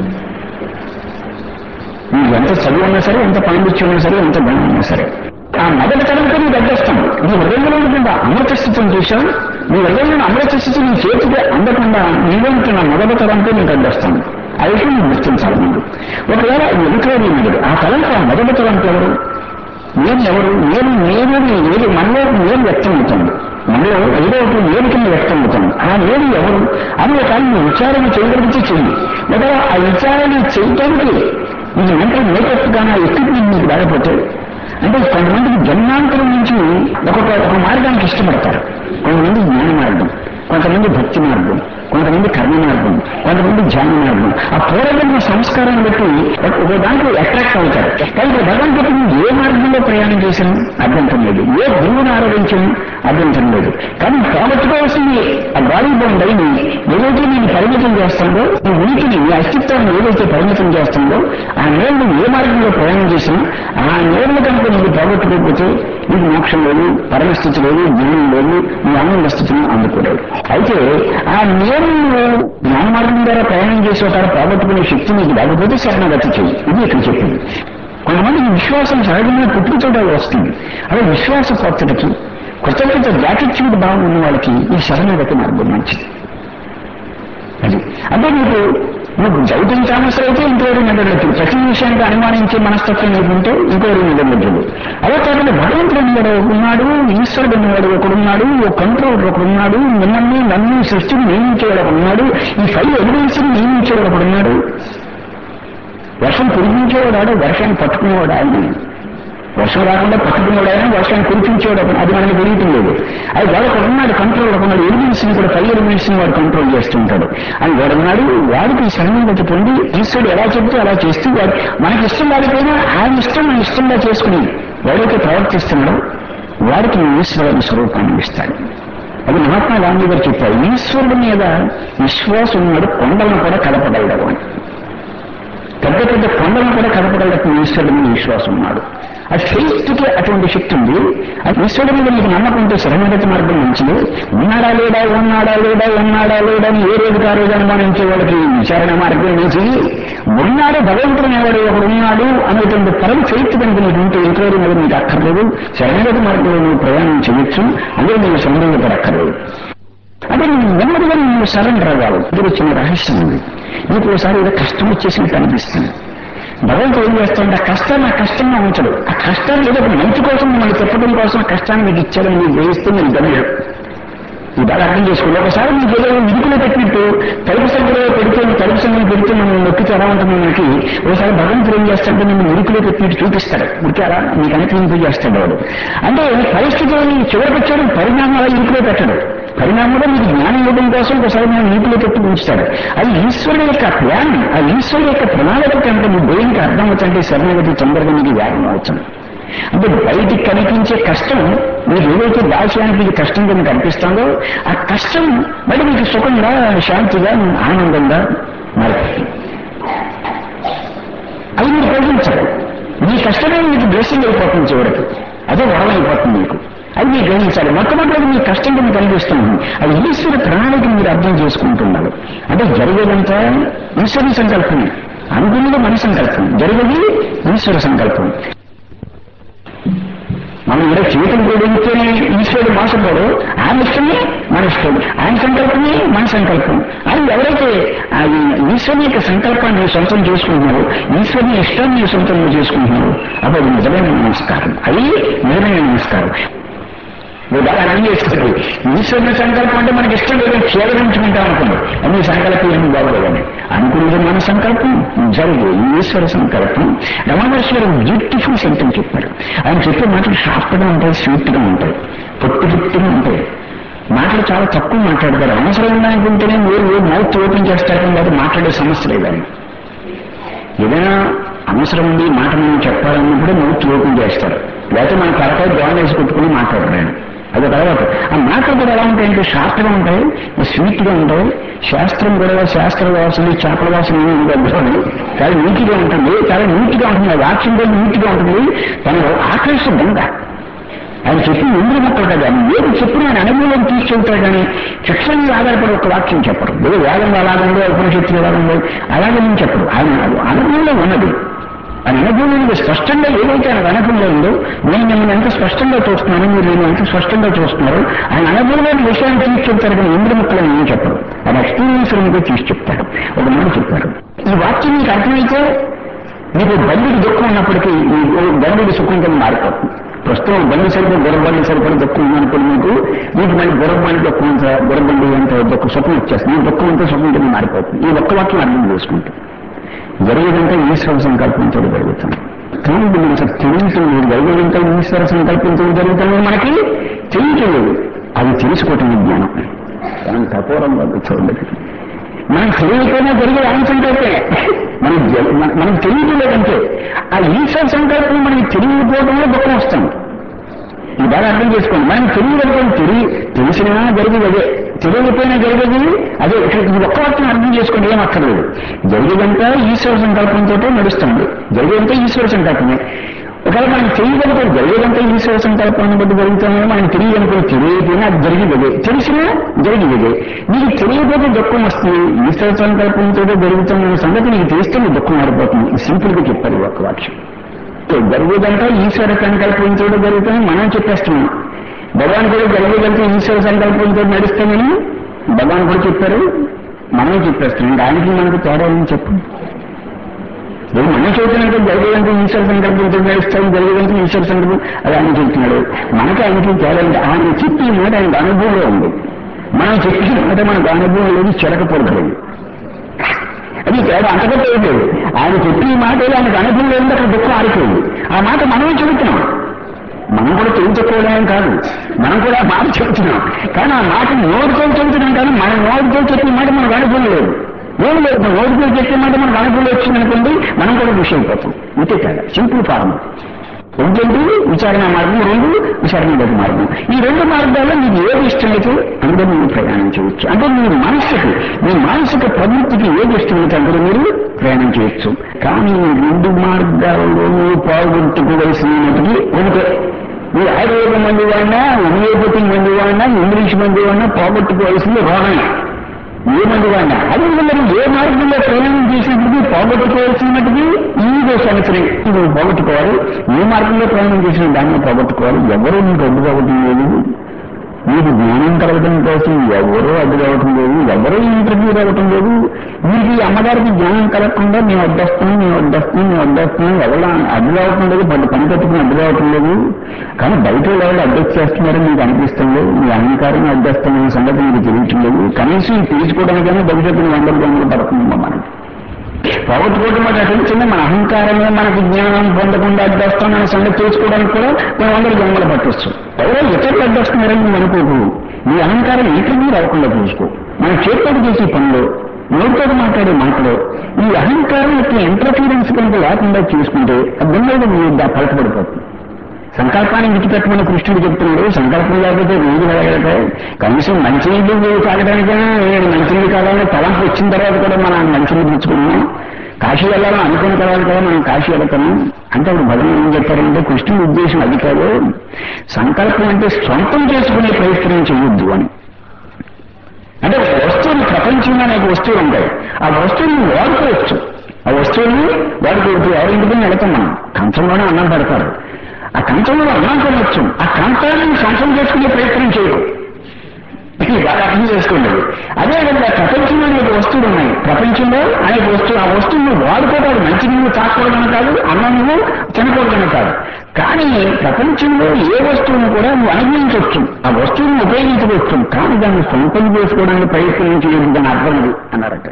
నువ్వు ఎంత చదువు ఉన్నా సరే ఎంత పాండిత్యం ఉన్నా సరే ఎంత జ్ఞానం ఉన్నా సరే ఆ మొదటి తరంతో నీకు అడ్డేస్తాం నీ హృదయంలో ఉంటుంది అమృత స్థితిని చూసావు నీ హృదయంలో అమృత స్థితి నీ చేతికి అందకుండా నీవంటున్న మొదటి తరంతో నీకు అడ్డేస్తాను ఆ విషయం నువ్వు గుర్తించాలి ముందు ఒకవేళ ఎదుటి మీరు ఆ తలంతో ఆ మొదటి తలంతో ఎవరు నేను ఎవరు నేను నేను ఏది మనలో నేను వ్యక్తం అవుతుంది మనలో ఏదో ఒకటి నేను కింద వ్యక్తం అవుతుంది ఆ నేను ఎవరు అని ఒక నువ్వు విచారణ చేయగలిగితే చెయ్యి లేదా ఆ విచారణ చేయడానికి ఇది మెంటల్ మేకప్ కానీ ఆ ఎక్విప్మెంట్ మీకు లేకపోతే అంటే కొంతమందికి జన్మాంతరం నుంచి ఒక్కొక్క ఒక మార్గానికి ఇష్టపడతారు కొంతమంది జ్ఞాన మార్గం కొంతమంది భక్తి మార్గం కొంతమంది కర్మ మార్గం కొంతమంది ధ్యాన మార్గం ఆ పూర్వజన్మ సంస్కారాన్ని బట్టి ఒక- ఒక దాంట్లో అట్రాక్ట్ అవుతారు కానీ ఇప్పుడు భగవంతుడు నువ్వు ఏ మార్గంలో ప్రయాణం చేసినా అభ్యంతరం లేదు ఏ గురువుని ఆరాధించినా అభ్యంతరం లేదు కానీ పోగొట్టుకోవాల్సింది ఆ బాడీ బౌండ్ అయిన ఏదైతే నేను పరిమితం చేస్తుందో ఈ ఉనికిని ఈ అస్తిత్వాన్ని ఏదైతే పరిమితం చేస్తుందో ఆ నేళ్ళు ఏ మార్గంలో ప్రయాణం చేసినా ఆ నేళ్ళు కనుక నువ్వు పోగొట్టుకోకపోతే నీకు మోక్షం లేదు పరమస్థితి లేదు జ్ఞానం లేదు నీ ఆనంద స్థితిని అందుకోలేదు అయితే ఆ నేను జ్ఞాన మార్గం ద్వారా ప్రయాణం చేసే ఒక పోగొట్టుకునే శక్తి నీకు లేకపోతే శరణగతి చెయ్యి ఇది ఇక్కడ చెప్పింది కొంతమందికి విశ్వాసం సహజమైన పుట్టుకతో వస్తుంది అదే విశ్వాస పద్ధతికి కృతజ్ఞత జాటిట్యూడ్ భావం ఉన్న వాళ్ళకి ఈ శరణగతి మార్గం మంచిది అది అంటే నీకు నువ్వు జౌతం తామసలు అయితే ఇంకోటి నిలబడలేదు ప్రతి విషయానికి అనుమానించే మనస్తత్వం నీకుంటే ఇంకోటి నిలబడలేదు అదే కాకుండా భగవంతుడు ఉన్నాడు ఉన్నాడు ఈశ్వరుడు ఉన్నాడు ఒకడున్నాడు ఒక కంట్రోలర్ ఒకడున్నాడు మిమ్మల్ని నన్ను సృష్టిని నియమించేవాడు ఒకడున్నాడు ఈ ఫైవ్ ఎవిడెన్స్ నియమించేవాడు ఒకడున్నాడు వర్షం కురిపించేవాడు వర్షాన్ని పట్టుకునేవాడు ఆయన వర్షం రాకుండా పట్టుకునేవాడు ఆయన వర్షాన్ని కురిపించేవాడు ఒకడు. అది మనకి తెలియటం లేదు అది వాడు ఒకడు ఉన్నాడు కంట్రోల్ ఒకడు ఎలిమెంట్స్ ని కూడా ఫైవ్ ఎలిమెంట్స్ ని వాడు కంట్రోల్ చేస్తుంటాడు అని వాడు ఉన్నాడు వాడికి శరణగతి పొంది ఈశ్వరుడు ఎలా చెబితే అలా చేస్తూ వాడు మనకి ఇష్టం లేకపోయినా ఆయన ఇష్టం మన ఇష్టంగా చేసుకుని ఎవరైతే ప్రవర్తిస్తున్నాడో వాడికి ఈశ్వరుని స్వరూపాన్ని ఇస్తాడు అది మహాత్మా గాంధీ గారు చెప్పారు ఈశ్వరుడి మీద విశ్వాసం ఉన్నాడు కొండలను కూడా కలపగలడు అని పెద్ద పెద్ద కొండలను కూడా కలపగలకు ఈశ్వరుడి మీద విశ్వాసం ఉన్నాడు ఆ ఫెయిత్కి అటువంటి శక్తి ఉంది ఆ ఈశ్వరుడి మీద నీకు నమ్మకం ఉంటే శరణగతి మార్గం మంచిది ఉన్నాడా లేడా ఉన్నాడా లేడా ఉన్నాడా లేడా అని ఏ రోజు ఆ రోజు అనుమానించే వాళ్ళకి విచారణ మార్గం మంచిది ఉన్నాడు భగవంతుడు అనేవాడు ఒకడు ఉన్నాడు అనేటువంటి పరం ఫెయిత్ కనుక నీకు ఉంటే ఎంక్వైరీ మీద నీకు అక్కర్లేదు శరణగతి మార్గంలో నువ్వు ప్రయాణం చేయొచ్చు అదే నీకు సందేహపడక్కర్లేదు అంటే నువ్వు నెమ్మదిగా నువ్వు సరెండర్ అవ్వాలి ఇది చిన్న రహస్యం ఉంది నీకు ఒకసారి ఏదో కష్టం వచ్చేసినట్టు అనిపిస్తుంది భగవంతుడు ఏం చేస్తాడంటే ఆ కష్టాన్ని ఆ కష్టంగా ఉంచడు ఆ కష్టాన్ని ఏదో ఒక మంచి కోసం మిమ్మల్ని చెప్పడం కోసం ఆ కష్టాన్ని మీకు ఇచ్చాడని మీరు గ్రహిస్తే మీరు గమనించరు ఈ బాగా అర్థం చేసుకోండి ఒకసారి మీకు ఏదో ఇరుకులో పెట్టినట్టు తలుపు సంఖ్యలో పెడితే తలుపు సంఖ్యలో పెడితే మనం నొక్కితే ఎలా ఉంటుంది మనకి ఒకసారి భగవంతుడు ఏం చేస్తాడంటే మేము ఇరుకులో పెట్టినట్టు చూపిస్తాడు ఉడికి అలా మీకు అనిపింపు చేస్తాడు వాడు అంటే పరిస్థితులు చివరికి వచ్చాడు పరిణామాలు ఇరుకులో పెట్టడు పరిణామంలో మీకు జ్ఞానం ఇవ్వడం కోసం ఒకసారి మనం నీటిలో పెట్టి ఉంచుతాడు అది ఈశ్వరుడు యొక్క ప్లాన్ ఆ ఈశ్వరుడు యొక్క ప్రణాళిక కంటే మీ బ్రెయిన్కి అర్థం అవుతుంటే శరణగతి తొందరగా మీకు వ్యాగం అవుతుంది అంటే బయటికి కనిపించే కష్టం మీకు ఏదైతే దాల్చడానికి మీకు కష్టం కింద కనిపిస్తుందో ఆ కష్టం మరి మీకు సుఖంగా శాంతిగా ఆనందంగా మారుతుంది అది మీరు గ్రహించరు మీ కష్టమే మీకు బ్లెస్సింగ్ అయిపోతుంది చివరికి అదే వరం అయిపోతుంది మీకు అది మీరు గ్రహించాలి మొట్టమొదటి మీ కష్టం కింద కనిపిస్తుంది అది ఈశ్వర ప్రణాళిక మీరు అర్థం చేసుకుంటున్నారు అంటే జరిగేదంతా ఈశ్వర సంకల్పం అనుకున్నది మన సంకల్పం జరిగేది ఈశ్వర సంకల్పం మనం ఇక్కడ జీవితం కూడిస్తేనే ఈశ్వరుడు మోసపోడు ఆయన ఇష్టమే మన ఇష్టం ఆయన సంకల్పమే మన సంకల్పం అని ఎవరైతే అది ఈశ్వరుని యొక్క సంకల్పాన్ని సొంతం చేసుకుంటున్నారో ఈశ్వరుని ఇష్టాన్ని సొంతం చేసుకుంటున్నారో అప్పుడు అది నిజమైన నమస్కారం అది నిజమైన నమస్కారం మీరు బాగా అర్థం చేసుకోండి ఈశ్వరుని సంకల్పం అంటే మనకి ఇష్టం లేదని చేదరించుకుంటాం అనుకోండి అన్ని సంకల్పం ఏమి బాగోలేదని అనుకున్నది మన సంకల్పం జరిగే ఈశ్వర సంకల్పం రమణేశ్వరం బ్యూటిఫుల్ సెంటెన్స్ చెప్పారు ఆయన చెప్పే మాటలు షార్ప్గా ఉంటాయి స్వీట్గా ఉంటాయి పొట్టు పొట్టుగా ఉంటాయి మాటలు చాలా తక్కువ మాట్లాడతారు అవసరం అనుకుంటేనే మీరు మౌత్ ఓపెన్ చేస్తారు కానీ అది మాట్లాడే సమస్య లేదండి ఏదైనా అవసరం ఉంది మాట మనం చెప్పాలన్నప్పుడే మౌత్ ఓపెన్ చేస్తారు లేకపోతే మన తలకాయ గోడ వేసి కొట్టుకుని మాట్లాడలేను అది తర్వాత ఆ మాటలు కూడా ఎలా ఉంటాయంటే షార్ట్గా ఉంటాయి స్వీట్గా ఉంటాయి శాస్త్రం కూడా శాస్త్ర వాసన చేపల వాసన ఏమి ఉండదు చాలా నీట్గా ఉంటుంది చాలా నీట్గా ఉంటుంది ఆ వాక్యం కూడా నీట్గా ఉంటుంది తనలో ఆకర్షణ ఉందా ఆయన చెప్పిన ముందు మొక్కలు కదా ఆయన ఏది చెప్పిన ఆయన అనుభవం తీసుకెళ్తాడు కానీ శిక్షణ మీద ఆధారపడి ఒక వాక్యం చెప్పరు ఏదో వేదం అలాగంలో ఉపనిషత్తు ఎలాగంలో అలాగే నేను చెప్పరు ఆయన అనుభవంలో ఉన్నది ఆయన అనుభవం మీద స్పష్టంగా ఏదైతే ఆయన అనుభవంలో ఉందో నేను మిమ్మల్ని ఎంత స్పష్టంగా చూస్తున్నాను మీరు నేను ఎంత స్పష్టంగా చూస్తున్నారు ఆయన అనుభవంలోని విషయాన్ని తీసుకెళ్తారు కానీ ఇంద్ర ముక్కలను ఏం చెప్పరు ఆయన ఎక్స్పీరియన్స్ మీద తీసి చెప్తారు ఒక మాట చెప్పారు ఈ వాక్యం మీకు అర్థమైతే మీకు బండికి దుఃఖం ఉన్నప్పటికీ మీకు బండికి సుఖం కింద మారిపోతుంది ప్రస్తుతం బండి సరిపోయి గుర్రబండి సరిపడి దుఃఖం ఉందనుకోండి మీకు మీకు మళ్ళీ గుర్రబండి దుఃఖం అంత గుర్రబండి అంత దుఃఖ సుఖం వచ్చేస్తుంది ఈ దుఃఖం అంతా సుఖం కింద మారిపోతుంది ఈ ఒక్క వాక్యం అర్థం చేసుకుంటాం జరిగేదంతా ఈశ్వర సంకల్పంతో జరుగుతుంది తెలియదు మనకు తెలియటం జరిగేదంతా ఈశ్వర సంకల్పంతో జరుగుతుంది మనకి తెలియట్లేదు అది తెలుసుకోవటం జ్ఞానం మనం తపోరం వద్ద చూడండి మనం తెలియకపోయినా జరిగే ఆయన సంకల్పమే మనం జ- మన- మనకు తెలియట్లేదంటే ఆ ఈశ్వర సంకల్పం మనకి తెలియకపోవడంలో దుఃఖం వస్తుంది ఇది బాగా అర్థం చేసుకోండి మనం తెలియగలుగుతాం తెలియ తెలిసినా జరిగేది అదే తెలియకపోయినా జరిగేది అదే ఇక్కడ ఈ ఒక్క వాక్యం అర్థం చేసుకోండి ఏం అక్కర్లేదు జరిగేదంతా ఈశ్వర సంకల్పంతో నడుస్తుంది జరిగేదంతా ఈశ్వర సంకల్పమే ఒకవేళ మనం తెలియగలుగుతాం జరిగేదంతా ఈశ్వర సంకల్పాన్ని బట్టి జరుగుతుందని మనం తెలియదనుకుని తెలియకపోయినా అది జరిగేది అదే తెలిసినా జరిగేది అదే నీకు తెలియకపోతే దుఃఖం వస్తుంది ఈశ్వర సంకల్పంతో జరుగుతున్న సంగతి నీకు తెలిస్తే నీ దుఃఖం మారిపోతుంది సింపుల్ గా చెప్పారు ఈ ఒక్క వాక్యం జరిగేదంతా ఈశ్వర సంకల్పంతో జరుగుతుందని మనం చెప్పేస్తున్నాం భగవాన్ కూడా జరిగేదంతా ఈశ్వర సంకల్పంతో నడుస్తామని భగవాన్ కూడా చెప్పారు మనం చెప్పేస్తున్నాం దానికి మనకు తేడా ఏం చెప్పు ఇప్పుడు మనం చెబుతున్నట్టు జరిగేదంతా ఈశ్వర సంకల్పంతో నడుస్తాం జరిగేదంతా ఈశ్వర సంకల్పం అది ఆయన చెప్తున్నాడు మనకి ఆయనకి తేడా ఏంటి ఆయన చెప్పి మాట ఆయనకు అనుభవంలో ఉంది మనం చెప్పిన మాట మనకు అనుభవం లేదు చెరకపోలేదు అది తేడా అంతకంటే ఏం లేదు ఆయన చెప్పి మాట ఏదో ఆయనకు అనుభవం లేదు అక్కడ దుఃఖం ఆరిపోయింది ఆ మాట మనమే చెబుతున్నాం మనం కూడా తెలుసుకోవడం కాదు మనం కూడా ఆ మాట చెబుతున్నాం కానీ ఆ మాట నోటితో చెబుతున్నాం కానీ మన నోటితో చెప్పిన మాట మనకు అనుభవం లేదు ఏం లేదు మన నోటితో చెప్పిన మాట మనకు అనుభవం వచ్చిందనుకోండి మనం కూడా విషయం అయిపోతాం ఇంతే తేడా సింపుల్ ఫార్మ్ ఒకటి విచారణ మార్గం రెండు విచారణ గతి మార్గం ఈ రెండు మార్గాల్లో మీకు ఏది ఇష్టమైతే అందులో మీరు ప్రయాణం చేయొచ్చు అంటే మీ మనస్సుకి మీ మానసిక ప్రవృత్తికి ఏది ఇష్టమైతే అందులో మీరు ప్రయాణం చేయొచ్చు కానీ ఈ రెండు మార్గాల్లోనూ పాల్గొట్టుకోవలసినది ఒకటే మీరు ఆయుర్వేద మందు వాడినా హోమియోపతి మందు వాడినా ఇంగ్లీష్ మందు వాడినా పోగొట్టుకోవాల్సింది రోగమే ఏ మందు వాడినా అది మీరు ఏ మార్గంలో ప్రయాణం చేసినప్పటికీ పోగొట్టుకోవాల్సినట్టుది ఈగో సంవత్సరం ఇది పోగొట్టుకోవాలి ఏ మార్గంలో ప్రయాణం చేసిన దాన్ని పోగొట్టుకోవాలి ఎవరు మీకు అడ్డు కావటం లేదు మీకు జ్ఞానం కలగటం కోసం ఎవరూ అడ్డు కావటం లేదు ఎవరూ ఇంటర్వ్యూ రావటం లేదు మీకు ఈ అమ్మగారికి జ్ఞానం కలగకుండా మేము వడ్డేస్తాం మేము వడ్డేస్తాం మేము వడ్డేస్తున్నాం ఎవరు అడ్డు రావటం లేదు పది పని కట్టుకుని అడ్డు రావటం లేదు కానీ బయట వాళ్ళు అడ్జస్ట్ చేస్తున్నారని మీకు అనిపిస్తుంది మీ అహంకారం అడ్డేస్తామనే సంగతి మీకు తెలియటం లేదు కనీసం ఇది తీసుకోవడానికైనా భవిష్యత్తులో వందల గంటలు పడుతుందమ్మా మనకి పోగొట్టుకోవడం మాట అటెన్షన్ మన అహంకారమే మనకి జ్ఞానం పొందకుండా అడ్డేస్తాం అనే సంగతి తెలుసుకోవడానికి కూడా కొన్ని వందల జన్మలు పట్టొచ్చు ఎవరో ఇతరులు అడ్డేస్తున్నారని నువ్వు అనుకోకు నీ అహంకారం ఇంటర్వ్యూ రాకుండా చూసుకో మన చేతితో చేసే పనులు నోటితో మాట్లాడే మాటలు ఈ అహంకారం యొక్క ఇంటర్ఫీరెన్స్ కనుక లేకుండా చూసుకుంటే అది మీద పలకబడిపోతుంది సంకల్పాన్ని విడిచిపెట్టమని కృష్ణుడు చెప్తున్నాడు సంకల్పం లేకపోతే రోజు వెళ్ళగలట కనీసం మంచినీళ్ళు తాగడానికైనా నేను మంచినీళ్ళు కావాలని తలంపు వచ్చిన తర్వాత కూడా మనం మంచినీళ్ళు పుచ్చుకున్నాం కాశీ వెళ్ళాలని అనుకున్న తర్వాత కూడా మనం కాశీ వెళ్తాము అంటే అప్పుడు భగవాన్ ఏం చెప్పారంటే కృష్ణుడి ఉద్దేశం అది కాదు సంకల్పం అంటే సొంతం చేసుకునే ప్రయత్నం చేయొద్దు అని అంటే ఒక వస్తువుని ప్రపంచంలో అనేక వస్తువులు ఉంటాయి ఆ వస్తువుని వాడుకోవచ్చు ఆ వస్తువుని వాడుకోవచ్చు ఎవరింటికి వెళతాం మనం కంచంలోనే అన్నం పెడతారు ఆ కంచంలో అన్నం కొనవచ్చు ఆ కంచాన్ని సొంతం చేసుకునే ప్రయత్నం చేయకు ఇది బాగా అర్థం చేసుకోండి అదేవిధంగా ప్రపంచంలో అనేక వస్తువులు ఉన్నాయి ప్రపంచంలో అనేక వస్తువులు ఆ వస్తువులు వాడుకోవడానికి మంచి నీళ్ళు తాకూడదని కాదు అన్నం నువ్వు తినకూడదని కాదు కానీ ప్రపంచంలో ఏ వస్తువును కూడా నువ్వు అనుభవించవచ్చు ఆ వస్తువుని ఉపయోగించవచ్చు కానీ దాన్ని సొంతం చేసుకోవడానికి ప్రయత్నం చేయడం దాని అర్థం ఇది అన్నారట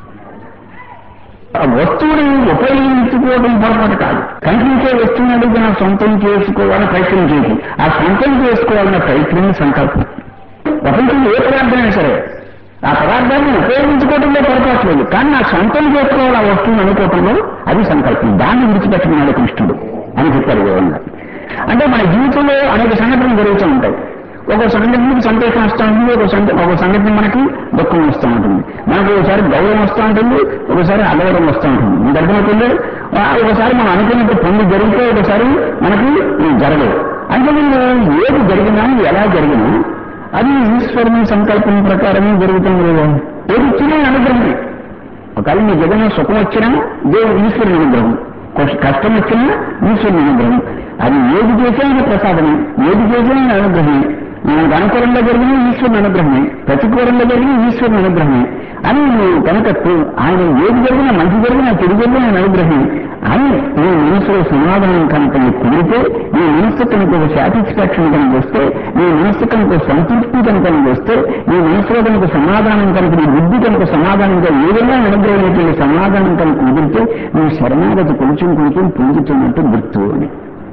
ఆ వస్తువుని ఉపయోగించుకోవడం పొరపాటు కాదు కనిపించే వస్తువుని అడిగి నా సొంతం చేసుకోవాలని ప్రయత్నం చేయదు ఆ సొంతం చేసుకోవాలన్న ప్రయత్నం సంకల్పం ప్రపంచంలో ఏ పదార్థమైనా సరే ఆ పదార్థాన్ని ఉపయోగించుకోవడంలో పొరపాట్లేదు కానీ నా సొంతం చేసుకోవాలి ఆ వస్తువుని అనుకోవటంలో అది సంకల్పం దాన్ని విడిచిపెట్టుకున్నాడు కృష్ణుడు అని చెప్పారు వివరంగా అంటే మన జీవితంలో అనేక సంఘటనలు జరుగుతూ ఉంటాయి ఒక సంఘటనకి సంతోషం వస్తూ ఉంటుంది ఒక సంఘ ఒక సంఘటన మనకి దుఃఖం వస్తూ ఉంటుంది మనకు ఒకసారి గౌరవం వస్తూ ఉంటుంది ఒకసారి అగౌరవం వస్తూ ఉంటుంది మీకు అర్థమవుతుంది ఆ, ఒకసారి మనం అనుకున్నట్టు పనులు జరిగితే ఒకసారి మనకి జరగదు అంటే మీరు ఏది జరిగినా ఎలా జరిగినా అది ఈశ్వరుని సంకల్పం ప్రకారమే జరుగుతుంది లేదా ఏది ఇచ్చినా అనుగ్రహమే ఒకవేళ మీకు ఏదైనా సుఖం వచ్చినా దేవుడు ఈశ్వరుని అనుగ్రహం కష్ట- కష్టం వచ్చినా ఈశ్వరుని అనుగ్రహం అది ఏది చేసినా ప్రసాదమే ఏది చేసినా అనుగ్రహమే మనకు అనుకూలంగా జరిగిన ఈశ్వరుని అనుగ్రహమే ప్రతికూలంగా జరిగిన ఈశ్వరుని అనుగ్రహమే అని నువ్వు కనుక తే- ఆయన ఏది జరిగినా మంచి జరిగినా చెడు జరిగినా ఆయన అనుగ్రహమే అని నీ మనసులో సమాధానం కనుక నీకు కుదిరితే నీ మనసు కనుక ఒక సాటిస్ఫాక్షన్ కనుక వస్తే నీ మనసు కనుక ఒక సంతృప్తి కనుక నీకు వస్తే నీ మనసులో కనుక సమాధానం కనుక నీ బుద్ధి కనుక సమాధానంగా ఏదైనా అనుగ్రహించే సమాధానం కనుక కుదిరితే నువ్వు శరణాగతి కొంచెం కొంచెం పొందుతున్నట్టు గుర్తు అని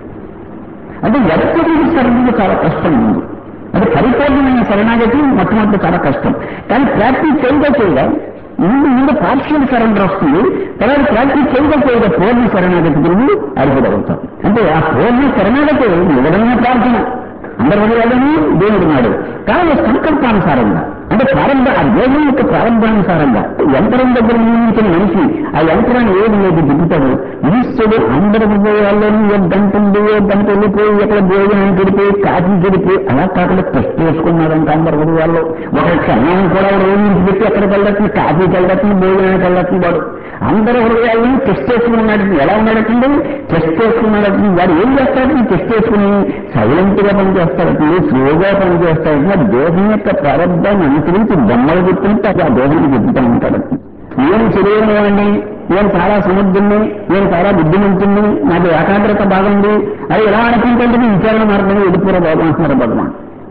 అంటే ఎప్పటికీ శరణాగతి చాలా కష్టం ఉంది అంటే పరిపూర్ణమైన శరణాగతి మొట్టమొదటి చాలా కష్టం కానీ ప్రాక్టీస్ చేయగా చేయగా ముందు ముందు పార్షియల్ సరెండర్ వస్తుంది తర్వాత ప్రాక్టీస్ చేయగా చేయగా పూర్ణ శరణాగతి గురించి అర్హుడవుతాం అంటే ఆ పూర్ణ శరణాగతి నిజమైన ప్రార్థన అందరి హృదయాలను దేవుడు ఉన్నాడు కానీ సంకల్పానుసారంగా అంటే ప్రారంభ ఆ దేశం యొక్క ప్రారంభానుసారంగా యంత్రం దగ్గర నియమించిన మనిషి ఆ యంత్రాన్ని ఏది లేదు దిగుతాడు ఈశ్వరుడు అందరి హృదయాల్లోనూ ఏ గంట ఉంది ఏ గంట వెళ్ళిపోయి ఎక్కడ భోజనం చెడిపోయి కాఫీ చెడిపోయి అలా కాకుండా టెస్ట్ చేసుకున్నాడంట అందరి హృదయాల్లో ఒక క్షణం కూడా రోజు నుంచి పెట్టి ఎక్కడికి వెళ్ళొచ్చు కాఫీకి వెళ్ళొచ్చు భోజనానికి వెళ్ళొచ్చు వాడు అందరి హృదయాలను టెస్ట్ చేసుకున్నాడు ఎలా ఉన్నాడటండి టెస్ట్ చేసుకున్నాడటండి వాడు ఏం చేస్తాడు టెస్ట్ చేసుకుని సైలెంట్ గా పనిచేస్తాడటండి స్లోగా పనిచేస్తాడటండి దేహం యొక్క ప్రారంభాన్ని అనుసరించి బొమ్మలు గుర్తుంటే అది ఆ దేహాన్ని చెప్తూ ఉంటాడు నేను తెలియని వాడిని నేను చాలా సముద్రుణ్ణి నేను చాలా బుద్ధిమంతుణ్ణి నాకు ఏకాగ్రత బాగుంది అది ఎలా అనుకుంటే విచారణ మార్గంలో వెళ్ళిపోరా బాబు అంటున్నారు భగవాన్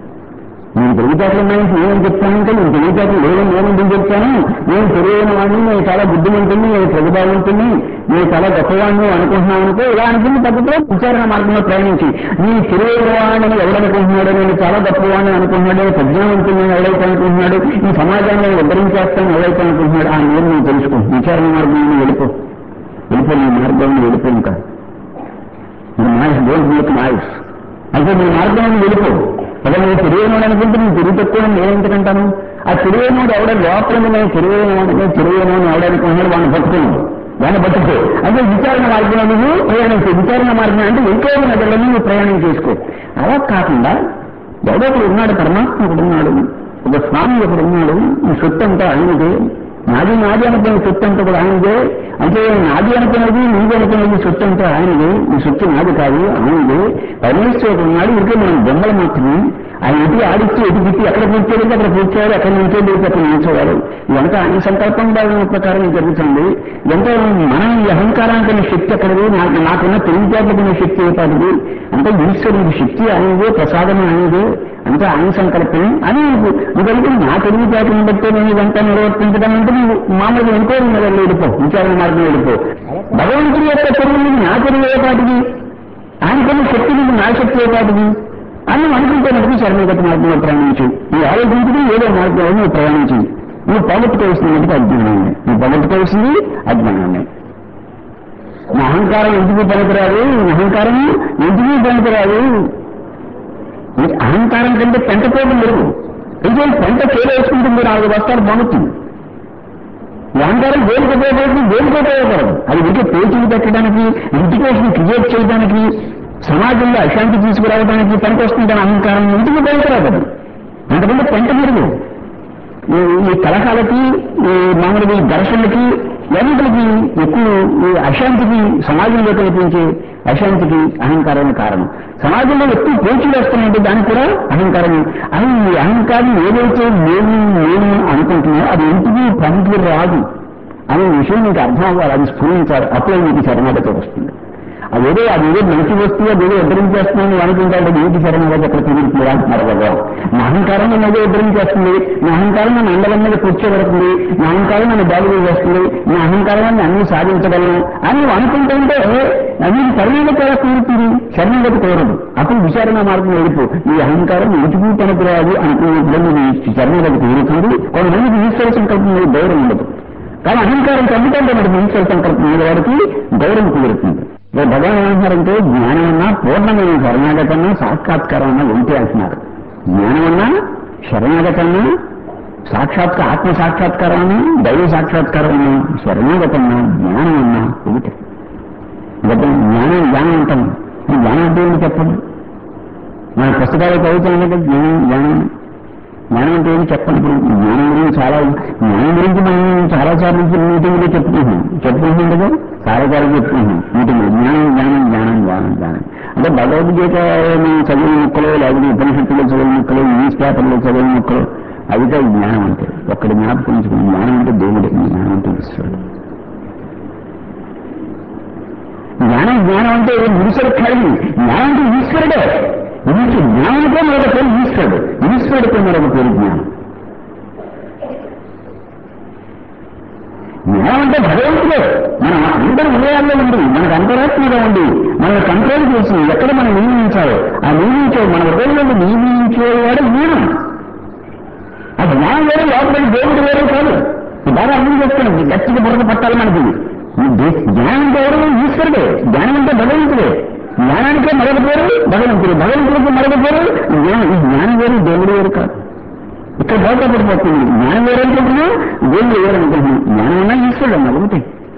నేను తెలివితేటలు ఉన్నాయని నేను చెప్తానంటే నేను తెలివితేటలు లేదని నేను ఎందుకు చెప్తాను నేను తెలియని వాడిని నేను చాలా బుద్ధిమంతుని నేను ప్రతిభావంతుని నేను చాలా గొప్పవాడిని అనుకుంటున్నాను అనుకో ఇలా అనుకున్న పద్ధతిలో విచారణ మార్గంలో ప్రయాణించి నీ తెలియని వాడిని ఎవడనుకుంటున్నాడు నేను చాలా గొప్పవాడిని అనుకుంటున్నాడు నేను ప్రజ్ఞావంతుని ఎవడైతే అనుకుంటున్నాడు ఈ సమాజాన్ని నేను ఉద్ధరించేస్తాను ఎవరైతే అనుకుంటున్నాడు ఆ నేను నేను తెలుసుకో విచారణ మార్గంలో వెళ్ళిపో వెళ్ళిపో నీ మార్గంలో వెళ్ళిపో ఇంకా నాయిస్ డోంట్ మేక్ నాయిస్ అయితే నీ మార్గంలో వెళ్ళిపో అదే నువ్వు తెలియనోడు అనుకుంటే నువ్వు తెలివి తక్కువ నేను ఎందుకంటాను ఆ తెలియనోడు ఎవడ లోపల నేను తెలియనోడు నేను తెలియనోడు ఎవడనుకున్నాడు వాడిని పట్టుకున్నాడు వాడిని పట్టుకో అంటే విచారణ మార్గంలో నువ్వు ప్రయాణించు విచారణ మార్గం అంటే ఇంకో నగరంలో నువ్వు ప్రయాణం చేసుకో అలా కాకుండా ఎవడో ఒకడు ఉన్నాడు పరమాత్మ ఒకడు ఉన్నాడు ఒక స్వామి ఒకడు ఉన్నాడు ఈ సొత్తు అంతా ఆయనదే నాది నాది అనుకున్న సొత్తు అంతా కూడా ఆయనదే అంటే నాది అనుకున్నది నీది అనుకున్నది సొత్తు అంతా ఆయనదే ఈ సొత్తు నాది కాదు ఆయనదే పరమేశ్వరుడు ఉన్నాడు ఇంకే మనం బొమ్మలు మాత్రమే ఆయన ఇంటికి ఆడిస్తూ ఎటు తిట్టి ఎక్కడ కూర్చోడు అక్కడ కూర్చోవాలి అక్కడ నుంచోడు అక్కడ నిల్చోవాలి ఇదంతా ఆయన సంకల్పం భాగం ప్రకారం జరుగుతుంది ఇదంతా మనం ఈ అహంకారానికి ఉన్న శక్తి ఎక్కడది నాకు నాకున్న తెలివితేటకున్న శక్తి ఏపాటిది అంటే ఈశ్వరుడి శక్తి ఆయనదే ప్రసాదం ఆయనదే అంటే ఆయన సంకల్పం అని ఇదంటే నా తెలివితేటను బట్టి నేను ఇదంతా నిర్వర్తించడం అంటే నువ్వు మామూలుగా ఇంకో మొదలు వెళ్ళిపో విచారణ మార్గం వెళ్ళిపో భగవంతుడి యొక్క తెలివి నా తెలివి ఏపాటిది ఆయనకున్న శక్తి నీకు నా శక్తి ఏపాటిది అని అనుకుంటే మటుకు శరణగత మార్గంలో ప్రయాణించు నువ్వు ఆలోచించుకుని ఏదో మార్గంలో నువ్వు ప్రయాణించు నువ్వు పోగొట్టుకోవాల్సింది మటుకు అజ్ఞానాన్ని నువ్వు పోగొట్టుకోవాల్సింది అజ్ఞానాన్ని నా అహంకారం ఎందుకు పనికిరాదు నా అహంకారం ఎందుకు పనికిరాదు ఈ అహంకారం కంటే పెంట కోపం లేదు అయితే పెంట చేరేసుకుంటుంది నాలుగు బస్తాలు బాగుతుంది ఈ అహంకారం దేనికి ఉపయోగపడుతుంది దేనికి ఉపయోగపడదు అది ఇంటి పేచీలు పెట్టడానికి ఇంటికేషన్ క్రియేట్ చేయడానికి సమాజంలో అశాంతి తీసుకురావడానికి పనికొస్తుందని అహంకారం ఇంటికి ఉపయోగపడదు అంతకంటే పెంట మెరుగు ఈ- ఈ కలహాలకి ఈ మామూలుగా ఈ ఘర్షణలకి ఎన్నిటికి ఎక్కువ ఈ అశాంతికి సమాజంలో కల్పించే అశాంతికి అహంకారమే కారణం సమాజంలో ఎక్కువ పేచీలు వస్తున్నాయంటే దానికి కూడా అహంకారమే అది ఈ అహంకారం ఏదైతే నేను నేను అనుకుంటున్నానో అది ఇంటికి పనికి రాదు అనే విషయం మీకు అర్థం అవ్వాలి అది స్ఫురించాలి అప్పుడే మీకు శరణాగతి వస్తుంది అదేదో అదేదో మంచి వస్తువు అదేదో ఉద్ధరించేస్తున్నాను అనుకుంటాడు నీటి శరణాగతి ఎక్కడ కుదురుతుంది అంటున్నారు కదా నా అహంకారం నన్ను ఏదో ఉద్ధరించేస్తుంది నా అహంకారం నన్ను అండల మీద కూర్చోబెడుతుంది నా అహంకారం నన్ను బాగు చేస్తుంది నా అహంకారం నన్ను అన్ని సాధించగలను అని నువ్వు అనుకుంటుంటే అది శరణాగతి ఎలా కోరుతుంది శరణాగతి కోరదు అప్పుడు విచారణ మార్గం వెళ్ళిపో ఈ అహంకారం ఇంటికి తనకు రాదు అనుకున్నప్పుడు నేను శరణాగతి కోరుతుంది కొంతమందికి ఈశ్వర సంకల్పం మీద గౌరవం ఉండదు కానీ అహంకారం తగ్గుతుంటే మనకి ఈశ్వర సంకల్పం మీద వాడికి గౌరవం కుదురుతుంది ఇక భగవాన్ ఏమంటున్నారంటే జ్ఞానం అన్నా పూర్ణమైన శరణాగతన్నా సాక్షాత్కారం అన్నా ఉంటే అంటున్నారు జ్ఞానం అన్నా శరణాగతన్నా సాక్షాత్కార ఆత్మ సాక్షాత్కారం అన్నా దైవ సాక్షాత్కారం అన్నా శరణాగతన్నా జ్ఞానం అన్నా ఒకటే గతం జ్ఞానం జ్ఞానం అంటాం ఈ జ్ఞానం అంటే ఏంటి చెప్పండి మన పుస్తకాలు చదువుతామంటే జ్ఞానం జ్ఞానం జ్ఞానం అంటే ఏంటి చెప్పండి ఇప్పుడు జ్ఞానం గురించి చాలా జ్ఞానం గురించి మనం చాలా సార్లు మీటింగ్లో చెప్పుకుంటున్నాం చెప్పుకుంటున్నాం కదా చాలా సార్లు చెప్పుకుంటున్నాం మీటింగ్లో జ్ఞానం జ్ఞానం జ్ఞానం జ్ఞానం జ్ఞానం అంటే భగవద్గీత మనం చదివిన ముక్కలు లేకపోతే ఉపనిషత్తులో చదివిన ముక్కలు న్యూస్ పేపర్లో చదివిన ముక్కలు అవి కాదు జ్ఞానం అంటే ఒక్కడి జ్ఞాపకం ఉంచుకుని జ్ఞానం అంటే దేవుడే జ్ఞానం అంటే ఈశ్వరుడు జ్ఞానం జ్ఞానం అంటే మురుసలు కాదు జ్ఞానం అంటే ఈశ్వరుడే ఈశ్వరుడు జ్ఞానంతో మరొక పేరు ఈశ్వరుడు ఈశ్వరుడితో మరొక పేరు జ్ఞానం జ్ఞానం అంటే భగవంతుడే మనం అందరి హృదయాల్లో ఉంది మనకు అంతరాత్మగా ఉంది మన కంట్రోల్ చేసి ఎక్కడ మనం నియమించాలో ఆ నియమించే మన హృదయంలో నియమించేవాడు జ్ఞానం ఆ జ్ఞానం వేరే లోపల దేవుడు వేరే కాదు ఇది బాగా అర్థం చేసుకోండి గట్టిగా బుర్ర పట్టాలి మనకి ఈ దే- జ్ఞానం అంటే ఎవరు ఈశ్వరుడే జ్ఞానం అంటే భగవంతుడే జ్ఞానానికే మరొక పేరు భగవంతుడు భగవంతుడికి మరొక పేరు జ్ఞానం ఈ జ్ఞానం వేరు దేవుడు వేరు కాదు ఇక్కడ బోధపడిపోతుంది జ్ఞానం వేరు అనుకుంటున్నా దేవుడు వేరు అనుకుంటున్నాం జ్ఞానం అన్నా ఈశ్వరుడు అన్నా ఒకటి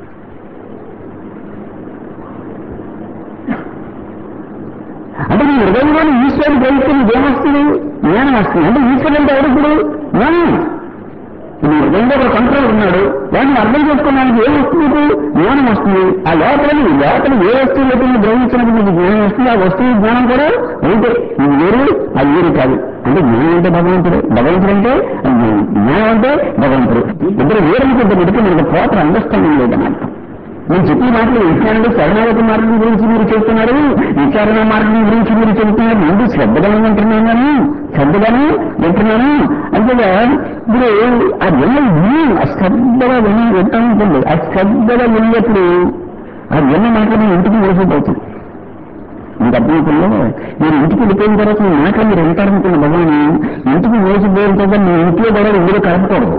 అంటే నీ హృదయంలోని ఈశ్వరుడు గ్రహిస్తే నీకేమొస్తుంది జ్ఞానం వస్తుంది అంటే ఈశ్వరుడు అంటే ఎవరు ఇప్పుడు జ్ఞానం నీ హృదయంలో ఒక కంట్రోల్ ఉన్నాడు దాన్ని అర్థం చేసుకోవడానికి ఏ వస్తువు నీకు జ్ఞానం వస్తుంది ఆ లోపల నీ లోపల ఏ వస్తువు అయితే నువ్వు గ్రహించినప్పుడు నీకు జ్ఞానం వస్తుంది ఆ వస్తువు జ్ఞానం కూడా అయితే ఇది వేరు అది వేరు కాదు అంటే జ్ఞానం అంటే భగవంతుడు భగవంతుడు అంటే అది జ్ఞానం. జ్ఞానం అంటే భగవంతుడు ఇద్దరు వేరనుకుంటే పెడితే మనకు ప్రాపర్ అండర్స్టాండింగ్ లేదన్నమాట నేను చెప్పిన మాటలు విజ్ఞానంలో శరణాగతి మార్గం గురించి మీరు చెప్తున్నారు విచారణ మార్గం గురించి మీరు చెబుతున్నారు ముందు శ్రద్ధగానే వింటున్నాను కానీ శ్రద్ధగానే వింటున్నాను అంతేగా ఇప్పుడు ఆ విన్న విని ఆ శ్రద్ధగా విని వింటా ఉంటుంది ఆ శ్రద్ధగా విన్నప్పుడు ఆ విన్న మాటలు మీ ఇంటికి మోసపోతుంది మీకు అర్థమవుతుందో మీరు ఇంటికి వెళ్ళిపోయిన తర్వాత మీ మాటలు మీరు వింటారనుకున్న భగవాన్ ఇంటికి మోసపోయిన తర్వాత మీ ఇంట్లో కూడా ఇందులో కలపకూడదు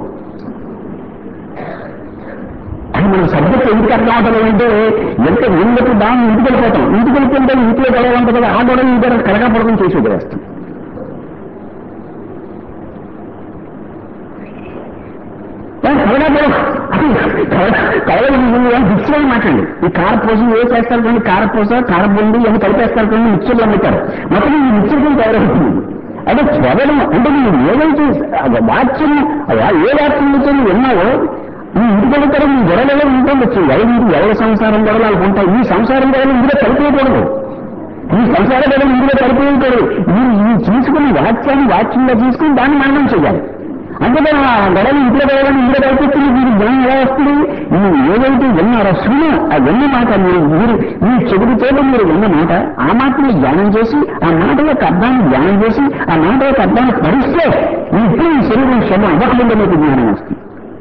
అది మనం సబ్జెక్ట్ ఎందుకు అర్థం అవుతుంది అంటే ఎంత ఎందుకు బాగా ఇంటికి వెళ్ళిపోతాం ఇంటికి వెళ్ళిపోతే ఇంట్లో గొడవ ఉంటుంది కదా ఆ గొడవ ఈ గొడవ కలగపడడం చేసి వదిలేస్తాం కలగపడం కలగ మిక్సర్ మాట్లాడి ఈ కారపూస ఏ చేస్తారు కానీ కారపూస కారబొండి అని కలిపేస్తారు కానీ మిక్సర్లు అమ్ముతారు మొత్తం ఈ మిక్సర్ కింద తయారవుతుంది అదే చదవడం అంటే మీరు ఏదైతే వాక్యం ఏ వాక్యం అయితే నువ్వు విన్నావో ఈ ఇంటికి వెళ్తారు ఈ గొడవలలో ఉంటుండొచ్చు ఎవరి ఇంటి ఎవరి సంసారం గొడవలు ఉంటాయి ఈ సంసారం గొడవలు ఇందులో కలిపేయకూడదు ఈ సంసార గొడవలు ఇందులో కలిపేయకూడదు మీరు ఈ తీసుకుని వాక్యాన్ని వాక్యంగా తీసుకుని దాన్ని మననం చేయాలి అందుకే ఆ గొడవలు ఇంట్లో గొడవలు ఇందులో కలిపిస్తుంది మీరు జ్ఞానం ఎలా వస్తుంది మీరు ఏదైతే విన్నారో సున్న ఆ విన్న మాట మీరు మీరు మీ చెబుతూ మీరు విన్న మాట ఆ మాటని ధ్యానం చేసి ఆ మాట యొక్క అర్థాన్ని ధ్యానం చేసి ఆ మాట యొక్క అర్థాన్ని పరిస్తే మీ ఇప్పుడు ఈ శరీరం శ్రమ అవ్వకుండా మీకు జ్ఞానం వస్తుంది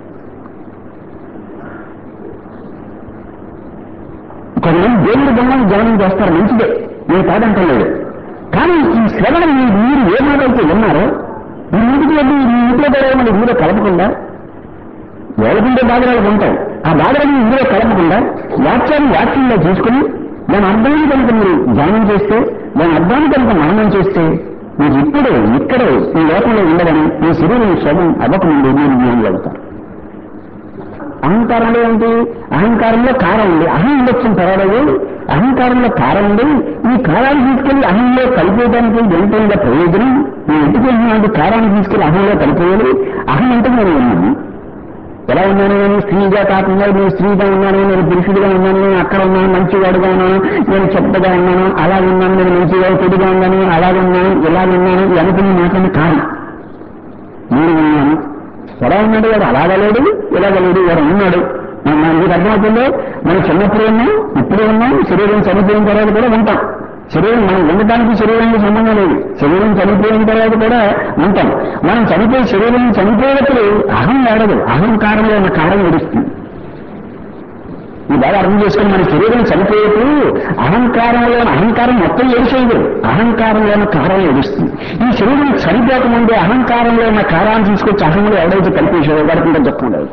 కొంతమంది దేవుడి బొమ్మను ధ్యానం చేస్తారు మంచిదే నేను కాదంటలేదు కానీ ఈ శ్రవణ మీ- మీరు ఏ మాట అయితే విన్నారో మీ ఇంటికి వెళ్ళి మీ ఇంట్లో గొడవ మళ్ళీ ఇందులో కలపకుండా ఎవరికుంటే బాధలు ఉంటాయి ఆ బాధలను ఇందులో కలపకుండా వాక్యాన్ని వాక్యంలో చూసుకుని దాని అర్థాన్ని కనుక మీరు ధ్యానం చేస్తే దాని అర్థాన్ని కనుక మననం చేస్తే మీరు ఇప్పుడే ఇక్కడే ఈ లోకంలో ఉండదని మీ శరీరం శ్రమం అవ్వకముందు మీరు జ్ఞానులు అవుతారు అహంకారంలో ఏంటి అహంకారంలో కారం ఉంది అహం ఉండొచ్చిన పర్వాలేదు అహంకారంలో కారం ఉంది ఈ కారాన్ని తీసుకెళ్లి అహంలో కలిపేయడానికి ఎంతైనా ప్రయోజనం నేను ఎందుకు వెళ్ళినాడు కారాన్ని తీసుకెళ్లి అహంలో కలిపేయాలి అహం అంటే నేను ఉన్నాను ఎలా ఉన్నాను నేను స్త్రీగా కాకుండా నేను స్త్రీగా ఉన్నాను నేను పురుషుడిగా ఉన్నాను నేను అక్కడ ఉన్నాను మంచివాడుగా ఉన్నాను నేను చెడ్డగా ఉన్నాను అలా ఉన్నాను నేను మంచిగా చెడుగా ఉన్నాను అలాగే ఉన్నాను ఇలా ఉన్నాను ఈ అనుకున్న మాటలను కారణం నేను ఉన్నాను ఎలా ఉన్నాడు వాడు అలాగా లేడు ఇలాగ లేడు వాడు ఉన్నాడు మన మన మీకు అర్థమవుతుందో మనం చిన్నప్పుడు ఉన్నాం ఇప్పుడు ఉన్నాం శరీరం చనిపోయిన తర్వాత కూడా ఉంటాం శరీరం మనం ఉండటానికి శరీరానికి సంబంధం లేదు శరీరం చనిపోయిన తర్వాత కూడా ఉంటాం మనం చనిపోయి శరీరం చనిపోయినప్పుడు అహం ఏడదు అహంకారంలో ఉన్న కారం ఏడుస్తుంది ఈ బాగా అర్థం చేసుకుని మన శరీరం చనిపోయేప్పుడు అహంకారంలో అహంకారం మొత్తం ఏడిసేయదు అహంకారంలో ఉన్న కారం ఏడుస్తుంది ఈ శరీరం చనిపోకముందే అహంకారంలో ఉన్న కారాన్ని తీసుకొచ్చి అహంలో ఎవడైతే కల్పించాడో వాడికి ఇంకా దుఃఖం లేదు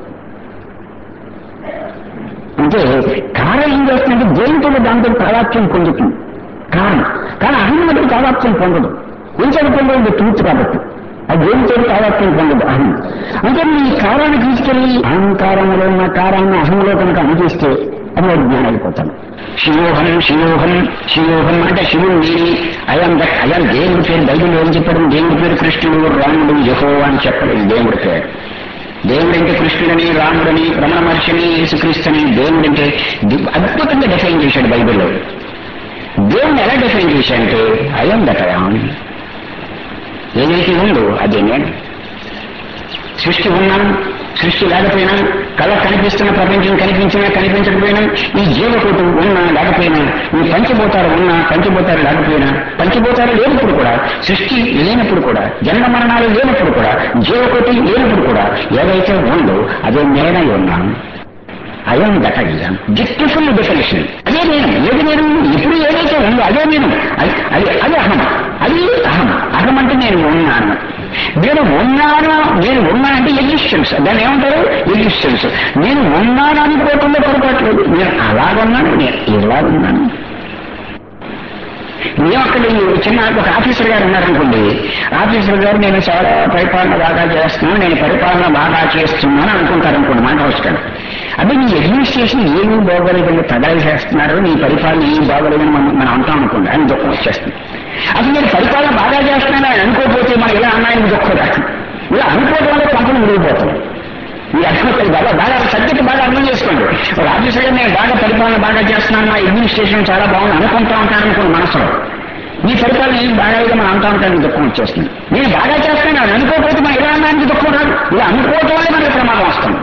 అంటే కారం ఏం చేస్తుందంటే దేనితో దాంతో తాదాత్యం పొందుతుంది కారణం కానీ అహం మటుకు తాదాత్యం పొందదు ఏం చదువుకుంటుంది ట్రూత్ కాబట్టి అది దేనితో తాదాత్యం పొందదు అహం అంటే మీ కారాన్ని తీసుకెళ్లి అహంకారంలో ఉన్న కారాన్ని అహంలో కనుక అందిస్తే అది వాడు జ్ఞానం అయిపోతాడు శివోహం శివోహం శివోహం అంటే శివుడు నేని అయం దట్ అయం దేవుడి పేరు బైబిల్ ఏం చెప్పడం దేవుడి పేరు కృష్ణుడు రాముడు యహో అని చెప్పలేదు దేవుడి పేరు దేవుడంటే కృష్ణుడని రాముడని రమణ మహర్షిని యేసుక్రీస్తుని దేవుడంటే ది- అద్భుతంగా డిఫైన్ చేశాడు బైబిల్లో దేవుని ఎలా డిఫైన్ చేశాడంటే అయం దటయాం ఏదైతే ఉందో అదే నేను సృష్టి ఉన్నా సృష్టి లేకపోయినా కళ కనిపిస్తున్న ప్రపంచం కనిపించినా కనిపించకపోయినా ఈ జీవకోటి ఉన్నా లేకపోయినా ఈ పంచభూతాలు ఉన్నా పంచభూతాలు లేకపోయినా పంచభూతాలు లేనప్పుడు కూడా సృష్టి లేనప్పుడు కూడా జన్మ మరణాలు లేనప్పుడు కూడా జీవకోటి లేనప్పుడు కూడా ఏదైతే ఉందో అదే నేనై ఉన్నాను అయం దట్ అయ్యాం బ్యూటిఫుల్ డెఫినేషన్ అదే నేను ఏది నేను ఇప్పుడు ఏదైతే ఉందో అదే నేను అది అది అది అహం అది అహం అహం అంటే నేను ఉన్నాను నేను ఉన్నాను నేను ఉన్నాను అంటే ఎగ్జిస్టెన్స్ దాన్ని ఏమంటారు ఎగ్జిస్టెన్స్ నేను ఉన్నాను అనుకోవటంలో పొరపాట్లేదు నేను అలాగున్నాను నేను ఇలాగున్నాను మేము అక్కడ ఈ చిన్న ఒక ఆఫీసర్ గారు ఉన్నారనుకోండి ఆఫీసర్ గారు నేను చాలా పరిపాలన బాగా చేస్తున్నాను నేను పరిపాలన బాగా చేస్తున్నాను అనుకుంటారు అనుకోండి మాట వస్తాడు అదే నీ అడ్మినిస్ట్రేషన్ ఏమీ బాగోలేదని తగాయి చేస్తున్నారు నీ పరిపాలన ఏం బాగోలేదని మనం మనం అంటాం అనుకోండి అని దుఃఖం వచ్చేస్తుంది అసలు నేను పరిపాలన బాగా చేస్తున్నాను అని అనుకోకపోతే మనం ఇలా అన్నాయని దుఃఖం రాదు ఇలా అనుకోవడం వల్ల కంపెనీ విరిగిపోతుంది మీరు అర్థమవుతుంది బాగా బాగా సబ్జెక్ట్ బాగా అర్థం చేసుకోండి ఒక ఆఫీసర్గా నేను బాగా పరిపాలన బాగా చేస్తున్నాను నా అడ్మినిస్ట్రేషన్ చాలా బాగుంది అనుకుంటా ఉంటాను అనుకోండి మనసులో మీ పరిపాలన ఏం బాగా అయితే మనం అంటా ఉంటానికి దుఃఖం వచ్చేస్తుంది నేను బాగా చేస్తాను అని అనుకోకపోతే మనం ఇలా అన్నానికి దుఃఖం రాదు ఇలా అనుకోవటం వల్ల మనకి ప్రమాదం వస్తుంది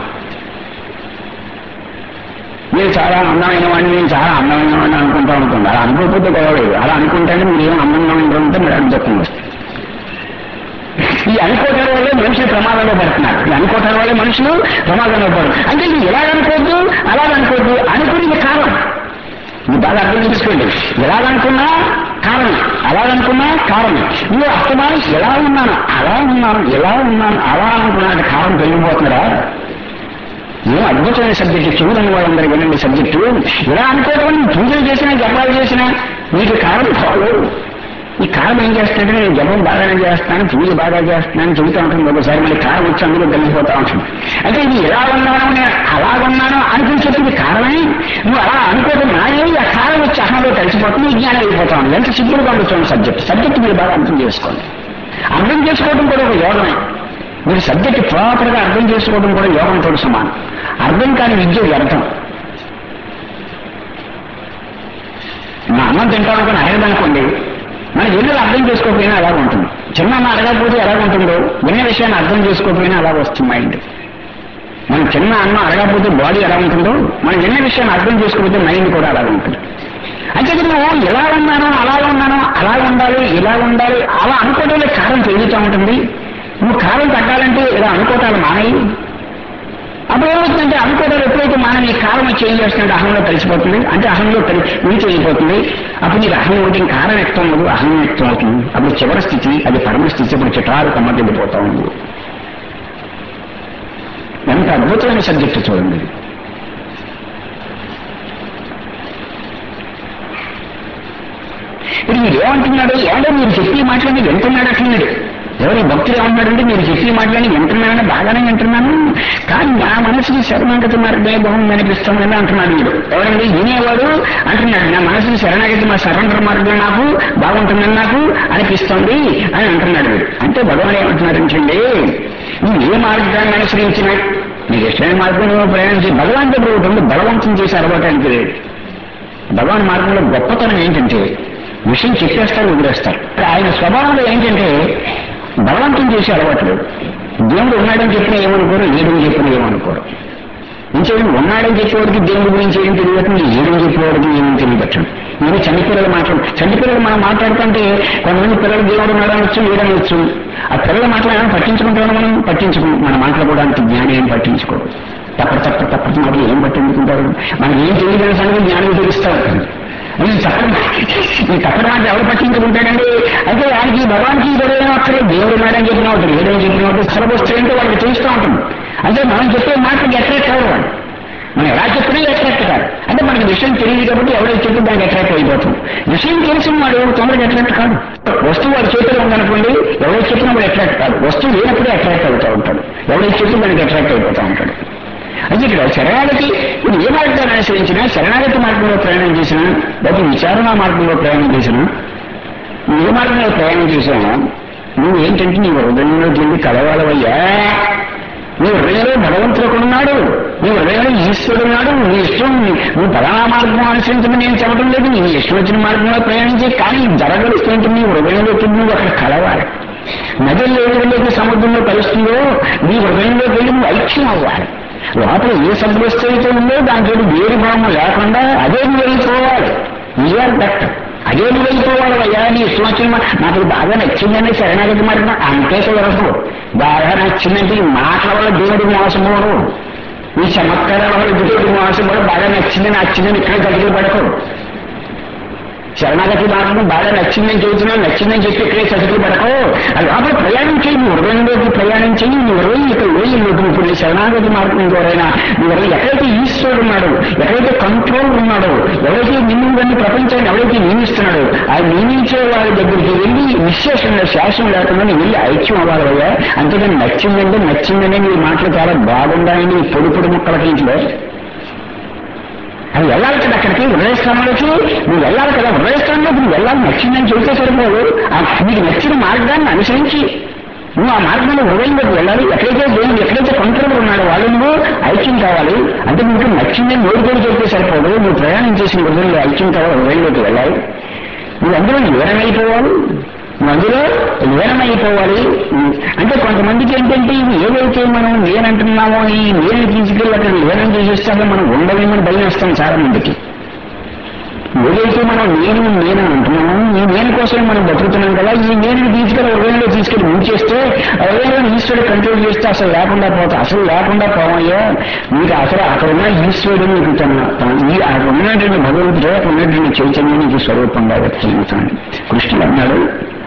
మీరు చాలా అందమైన వాడిని నేను చాలా అందమైన వాడిని అనుకుంటా ఉంటుంది అలా అనుకోకపోతే గొడవలేదు అలా అనుకుంటేనే మీరు ఏం అందంగా ఉంటుంటే మీరు అది దుఃఖం వస్తుంది ఈ అనుకోవటం వల్లే మనుషులు ప్రమాదంలో పడుతున్నారు ఈ అనుకోవటం వల్లే మనుషులు ప్రమాదంలో పడు అంటే ఇది ఎలా అనుకోవద్దు అలా అనుకోవద్దు అనుకునేది కారణం ఇది బాగా అర్థం చేసుకోండి ఎలాగనుకున్నా కారణం అలాగనుకున్నా కారణం నువ్వు అస్తమానం ఎలా ఉన్నాను అలా ఉన్నాను ఎలా ఉన్నాను అలా అనుకున్నాను కారణం పెరిగిపోతున్నారా ఏం అద్భుతమైన సబ్జెక్టు చూడని వాళ్ళందరూ వినండి సబ్జెక్టు ఇలా అనుకోవటం వల్ల నువ్వు పూజలు చేసినా జపాలు చేసినా నీకు కారణం ఫాలో ఈ కారణం ఏం చేస్తాడంటే నేను జపం బాగానే చేస్తాను పూజ బాగా చేస్తున్నాను చెబుతూ ఉంటుంది ఒకసారి మళ్ళీ కారణం వచ్చి అందులో కలిగిపోతా ఉంటుంది అంటే ఇది ఎలా ఉన్నాను నేను అలా ఉన్నాను అనుకుని చెప్పింది కారణమే నువ్వు అలా అనుకోవడం నానే ఆ కారణం వచ్చి అహంలో కలిసిపోతుంది ఈ జ్ఞానం అయిపోతా ఉంది ఎంత సింపుల్గా ఉంటుంది సబ్జెక్ట్ సబ్జెక్ట్ మీరు బాగా అర్థం చేసుకోండి అర్థం చేసుకోవడం కూడా ఒక యోగమే మీరు సబ్జెక్ట్ ప్రాపర్గా అర్థం చేసుకోవడం కూడా యోగంతో సమానం అర్థం కాని విద్య వ్యర్థం మా అన్నం తింటామనుకుని అడగదనుకోండి మన ఎన్నులు అర్థం చేసుకోకపోయినా అలాగ ఉంటుంది చిన్న అన్న అడగకపోతే ఎలాగ ఉంటుందో విన్న విషయాన్ని అర్థం చేసుకోకపోయినా అలాగ వస్తుంది మైండ్ మనం చిన్న అన్నం అడగకపోతే బాడీ ఎలా ఉంటుందో మనం విన్న విషయాన్ని అర్థం చేసుకోకపోతే మైండ్ కూడా అలాగ ఉంటుంది అంటే నువ్వు ఎలా ఉన్నానో అలా ఉన్నానో అలా ఉండాలి ఇలా ఉండాలి అలా అనుకోవడంలో కారం పెరుగుతూ ఉంటుంది నువ్వు కారం తగ్గాలంటే ఇలా అనుకోవటాలు మానేయి అప్పుడు ఏమవుతుందంటే అనుకోవడం ఎప్పుడైతే మనం ఈ కాలం వచ్చి ఏం చేస్తుందంటే అహంలో కలిసిపోతుంది అంటే అహంలో కలి విడిచి అయిపోతుంది అప్పుడు నీకు అహం ఉంటే ఇంకా కారం వ్యక్తం అవ్వదు అహం వ్యక్తం అవుతుంది అప్పుడు చివరి స్థితి అది పరమ స్థితి అప్పుడు చిటారు కమ్మకెళ్ళిపోతా ఉంది ఎంత అద్భుతమైన సబ్జెక్టు చూడండి ఇప్పుడు మీరు ఏమంటున్నాడు ఏమంటే మీరు చెప్పి మాట్లాడి వింటున్నాడు అంటున్నాడు ఎవరి భక్తులు ఏమంటున్నాడంటే మీరు చెప్పి మాట్లాడి వింటున్నాడని బాగానే వింటున్నాను కానీ నా మనసుకి శరణాగతి మార్గమే బాగుంది అనిపిస్తుందని అంటున్నాడు వీడు ఎవరండి వినేవాడు అంటున్నాడు నా మనసుకి శరణాగతి మా సరెండర్ మార్గం నాకు బాగుంటుందని నాకు అనిపిస్తుంది అని అంటున్నాడు వీడు అంటే భగవాన్ ఏమంటున్నారంటండి నువ్వు ఏ మార్గాన్ని అనుసరించినా నీకు ఇష్టమైన మార్గంలో ప్రయాణించి భగవాన్ దగ్గర ఒకటి ఉంది బలవంతం చేసి అలవాటానికి లేదు భగవాన్ మార్గంలో గొప్పతనం ఏంటంటే విషయం చెప్పేస్తారు వదిలేస్తారు ఆయన స్వభావంలో ఏంటంటే బలవంతం చేసి అలవాటు లేదు దేవుడు ఉన్నాడని చెప్పినా ఏమనుకోరు లేడని చెప్పినా ఏమనుకోరు ఇంకేమి ఉన్నాడని చెప్పేవాడికి దేవుడి గురించి ఏం తెలియదు లేడని చెప్పేవాడికి ఏమీ తెలియబట్టండి మీరు చండిపిల్లలు మాట్లాడు చండిపిల్లలు మనం మాట్లాడుతుంటే కొంతమంది పిల్లలు దేవుడు ఉన్నాడనొచ్చు లేడనొచ్చు ఆ పిల్లల మాటలు ఏమైనా పట్టించుకుంటామో మనం పట్టించుకో మన మాటలు కూడా అంత జ్ఞానం ఏం పట్టించుకోరు తప్పటి తప్పటి తప్పటి మాటలు ఏం పట్టించుకుంటారు మనకి ఏం తెలియని సంగతి జ్ఞానం తెలుస్తాం ఈ తప్పటి ఈ తప్పటి మాట ఎవరు పట్టించుకుంటాడండి అయితే ఆయనకి భగవాన్కి గొడవ అక్కడే దేవుడు మేడం చెప్పిన ఉంటుంది ఏదైనా చెప్పిన ఉంటుంది సరబొస్తే ఏంటో వాళ్ళకి తెలుస్తూ ఉంటుంది అంటే మనం చెప్పే మాటకి అట్రాక్ట్ అవ్వరు వాళ్ళు మనం ఎలా చెప్పినా అట్రాక్ట్ కాదు అంటే మనకి విషయం తెలియదు కాబట్టి ఎవరైతే చెప్పి దానికి అట్రాక్ట్ అయిపోతాం విషయం తెలిసిన వాడు తొందరగా అట్రాక్ట్ కాదు వస్తువు వాడి చేతిలో ఉందనుకోండి ఎవరైతే చెప్పినా వాడు అట్రాక్ట్ కాదు వస్తువు లేనప్పుడే అట్రాక్ట్ అవుతూ ఉంటాడు ఎవరైతే చెప్పి దానికి అట్రాక్ట్ అయిపోతూ ఉంటాడు అయితే ఇక్కడ శరణాగతి నువ్వు ఏ మార్గాన్ని అనుసరించినా శరణాగతి మార్గంలో ప్రయాణం చేసినా లేకపోతే విచారణ మార్గంలో ప్రయాణం చేసినా నువ్వు ఏ మార్గంలో ప్రయాణం చేసినా నువ్వు ఏంటంటే నీ హృదయంలోకి వెళ్ళి కలవాలవయ్యా నీ హృదయంలో భగవంతుడు ఉన్నాడు నీ హృదయంలో ఈశ్వరుడు ఉన్నాడు నీ ఇష్టం నువ్వు పలానా మార్గం అనుసరించమని నేను చెప్పడం లేదు నీ ఇష్టం వచ్చిన మార్గంలో ప్రయాణించే కానీ జరగలుస్తుంటే నీ హృదయంలోకి నువ్వు అక్కడ కలవాలి నదుల్లో ఎదురులోకి సముద్రంలో కలుస్తుందో నీ హృదయంలోకి వెళ్ళి నువ్వు ఐక్యం అవ్వాలి లోపల ఏ సద్వస్తు అయితే ఉందో దాంట్లో వేరు భావం లేకుండా అదే నువ్వు వెళ్ళిపోవాలి యూఆర్ దట్ అదే నువ్వు వెళ్ళిపోవాలి అయ్యా నీ ఇష్టం వచ్చిన మా- నాకు ఇది బాగా నచ్చిందని శరణాగతి మార్గం అంతే కుదరదు బాగా నచ్చిందంటే ఈ మాటల వల్ల దేవుడికి మోసపోవడం ఈ చమత్కారాల వల్ల దేవుడికి మోసపోవడం బాగా నచ్చిందని నచ్చిందని ఇక్కడ గదిలో పడకూడదు శరణాగతి మార్గం బాగా నచ్చిందని చెబుతున్నాను నచ్చిందని చెప్పి ఇక్కడే చదువులు పడకో అది లోపల ప్రయాణం చేయి నువ్వు హృదయంలోకి ప్రయాణం చేయి నీ హృదయం ఇక్కడ వేయి నువ్వు ఇప్పుడు నీ శరణాగతి మార్గం ద్వారైనా నీ హృదయం ఎక్కడైతే ఈశ్వరుడు ఉన్నాడు ఎక్కడైతే కంట్రోల్ ఉన్నాడో ఎవరైతే నిన్ను ప్రపంచాన్ని ఎవరైతే నియమిస్తున్నాడో ఆ నియమించే వారి దగ్గరికి వెళ్ళి విశేషంగా శాసనం లేకుండా నువ్వు వెళ్ళి ఐక్యం అవ్వాలయ్యా అంతేగాని నచ్చిందంటే నచ్చిందనే నీ మాటలు చాలా బాగుండాలని పొడి పొడి ముక్కలకి ఇంట్లో అది వెళ్ళాలి కదా అక్కడికి హృదయస్థానంలోకి నువ్వు వెళ్ళాలి కదా హృదయస్థానంలోకి నువ్వు వెళ్ళాలి నచ్చిందని చెబితే సరిపోదు ఆ నీకు నచ్చిన మార్గాన్ని అనుసరించి నువ్వు ఆ మార్గంలో హృదయంలోకి వెళ్ళాలి ఎక్కడైతే దేవుడు ఎక్కడైతే కంట్రోల్ ఉన్నాడో వాళ్ళు నువ్వు ఐక్యం కావాలి అంటే నీకు నచ్చిందని నోరుకొని చెప్తే సరిపోదు నువ్వు ప్రయాణం చేసిన హృదయంలో ఐక్యం కావాలి హృదయంలోకి వెళ్ళాలి నువ్వు అందులో లీనమైపోవాలి నువ్వు అందులో లీనమైపోవాలి అంటే కొంతమందికి ఏంటంటే ఇది ఏదైతే మనం నేనంటున్నామో ఈ నేను తీసుకెళ్ళి అక్కడ లీనం చేసేస్తామో మనం ఉండలేమని భయం వేస్తాం చాలా మందికి ఏదైతే మనం నేను నేను అంటున్నామో ఈ నేను కోసమే మనం బతుకుతున్నాం కదా ఈ నేను తీసుకెళ్ళి హృదయంలో తీసుకెళ్ళి ముంచేస్తే ఆ హృదయంలో ఈశ్వరుడు కంట్రోల్ చేస్తే అసలు లేకుండా పోతా అసలు లేకుండా పోవయ్యా మీకు అసలు అక్కడ ఉన్న ఈశ్వరుడు మీకు తన తన- ఈ అక్కడ ఉన్నటువంటి భగవంతుడు అక్కడ ఉన్నటువంటి చైతన్యం నీకు స్వరూపంగా వ్యక్తమవుతాను కృష్ణుడు అన్నాడు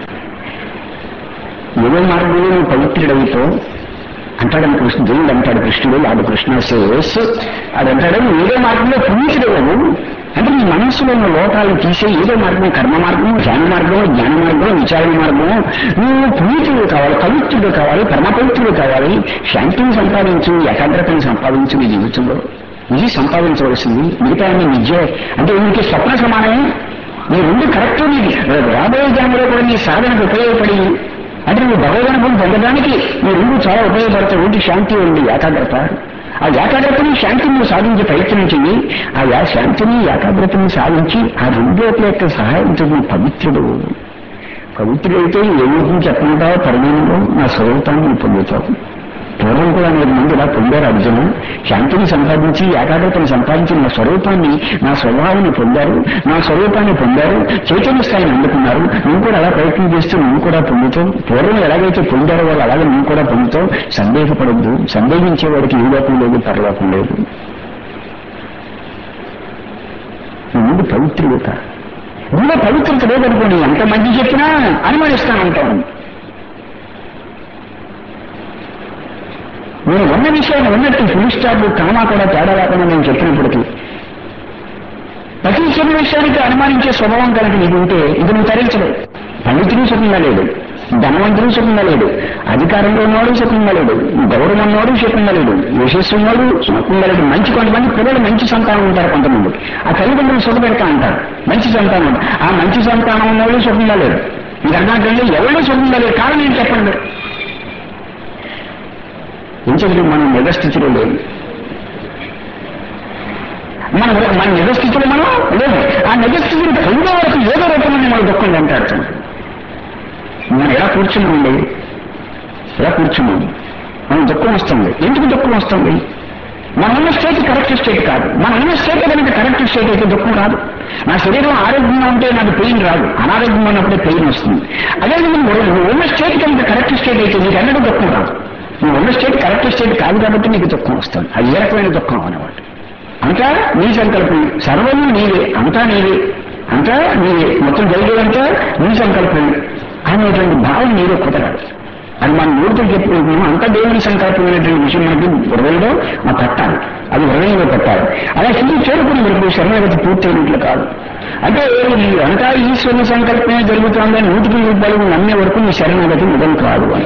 ఏదో మార్గంలో నువ్వు పవిత్రుడైతో అంటాడని కృష్ణ దేవుడు అంటాడు కృష్ణుడు వాడు కృష్ణ సేస్ అది అంటాడు నువ్వు ఏదో మార్గంలో పునీతుడవు అంటే నీ మనస్సులో ఉన్న లోపాలను తీసే ఏదో మార్గం కర్మ మార్గం ధ్యాన మార్గం జ్ఞాన మార్గం విచారణ మార్గం నువ్వు పునీతుడు కావాలి పవిత్రుడు కావాలి పరమ పవిత్రుడు కావాలి శాంతిని సంపాదించు ఏకాగ్రతను సంపాదించు నీ జీవితంలో ఇది సంపాదించవలసింది మిగతా అన్ని విద్య అంటే నీకు స్వప్న సమానమే నీ రెండు కరెక్ట్ నీకు రాబోయే జన్మలో కూడా నీ సాధనకు ఉపయోగపడి అంటే నువ్వు భగవదనుభవం పొందడానికి నీ రెండు చాలా ఉపయోగపడతాయి ఒకటి శాంతి ఉంది ఏకాగ్రత ఆ ఏకాగ్రతని శాంతిని నువ్వు సాధించే ప్రయత్నం చెయ్యి ఆ యా- శాంతిని ఏకాగ్రతని సాధించి ఆ రెండోట్ల యొక్క సహాయంతో నువ్వు పవిత్రుడు పవిత్రుడైతే ఏమిటి చెప్పమంటావో పరిమాణంలో నా స్వరూపాన్ని నువ్వు పొందుతావు పూర్వం కూడా అనేక మంది ఇలా పొందారు అర్జున శాంతిని సంపాదించి ఏకాగ్రతను సంపాదించి నా స్వరూపాన్ని నా స్వభావాన్ని పొందారు నా స్వరూపాన్ని పొందారు చైతన్య స్థాయిని అందుకున్నారు నువ్వు కూడా అలా ప్రయత్నం చేస్తూ నువ్వు కూడా పొందుతావు పూర్వం ఎలాగైతే పొందారో వాళ్ళు అలాగే నువ్వు కూడా పొందుతావు సందేహపడద్దు సందేహించేవాడికి ఈ లోకం లేదు పరలోకం లేదు నువ్వు ముందు పవిత్రుడుత ముందు పవిత్రత లేదనుకోండి ఎంత మంది చెప్పినా అనుమానిస్తానంటాను నేను ఉన్న విషయాన్ని ఉన్నట్టు ఫుల్ స్టాప్ కామా కూడా తేడా లేకుండా నేను చెప్పినప్పటికీ ప్రతి చిన్న విషయానికి అనుమానించే స్వభావం కనుక నీకు ఉంటే ఇది నువ్వు తరించలేవు పండితుడు సుఖంగా లేడు ధనవంతుడు సుఖంగా లేడు అధికారంలో ఉన్నవాడు సుఖంగా లేడు గౌరవం ఉన్నవాడు సుఖంగా లేడు యశస్సు ఉన్నవాడు సుఖంగా లేడు మంచి కొంతమంది పిల్లలు మంచి సంతానం ఉంటారు కొంతమంది ఆ తల్లిదండ్రులు సుఖ పెడతా అంటారు మంచి సంతానం ఆ మంచి సంతానం ఉన్నవాళ్ళు సుఖంగా లేరు మీరు అన్నట్టు ఎవరు సుఖంగా లేరు కారణం ఏంటి చెప్పండి ఎందుకంటే మనం నిజస్థితిలో లేదు మన మన నిజస్థితిలో మనం లేదు ఆ నిజస్థితిని పొందే వరకు ఏదో రూపంలో మన దుఃఖం వెంటాడుతుంది మనం ఎలా కూర్చున్నాండి ఎలా కూర్చున్నాం మనం దుఃఖం వస్తుంది ఎందుకు దుఃఖం వస్తుంది మనం ఉన్న స్టేట్ కరెక్ట్ స్టేట్ కాదు మనం ఉన్న స్టేట్ కనుక కరెక్ట్ స్టేట్ అయితే దుఃఖం రాదు నా శరీరం ఆరోగ్యంగా ఉంటే నాకు పెయిన్ రాదు అనారోగ్యంగా ఉన్నప్పుడే పెయిన్ వస్తుంది అదేవిధంగా నువ్వు ఉన్న స్టేట్ కనుక కరెక్ట్ స్టేట్ అయితే నీకు ఎన్నడూ దుఃఖం రాదు నువ్వు ఉన్న స్టేట్ కరెక్ట్ స్టేట్ కాదు కాబట్టి నీకు దుఃఖం వస్తుంది అది ఏ రకమైన దుఃఖం అనేవాడు అంతా నీ సంకల్పం సర్వము నీవే అంతా నీవే అంతా నీవే మొత్తం జరిగేదంతా నీ సంకల్పం అనేటువంటి భావం నీలో కుదరాలి అది మన నోటితో చెప్పుకుంటున్నాం అంతా దేవుని సంకల్పమైనటువంటి విషయం మనకి హృదయంలో మా పెట్టాలి అది హృదయంలో పెట్టాలి అలా స్థితి చేరుకుని వరకు శరణాగతి పూర్తయినట్లు కాదు అంటే ఈ అంతా ఈశ్వరుని సంకల్పమే జరుగుతుందని నూటికి రూపాయలు నమ్మే వరకు నీ శరణాగతి నిజం కాదు అని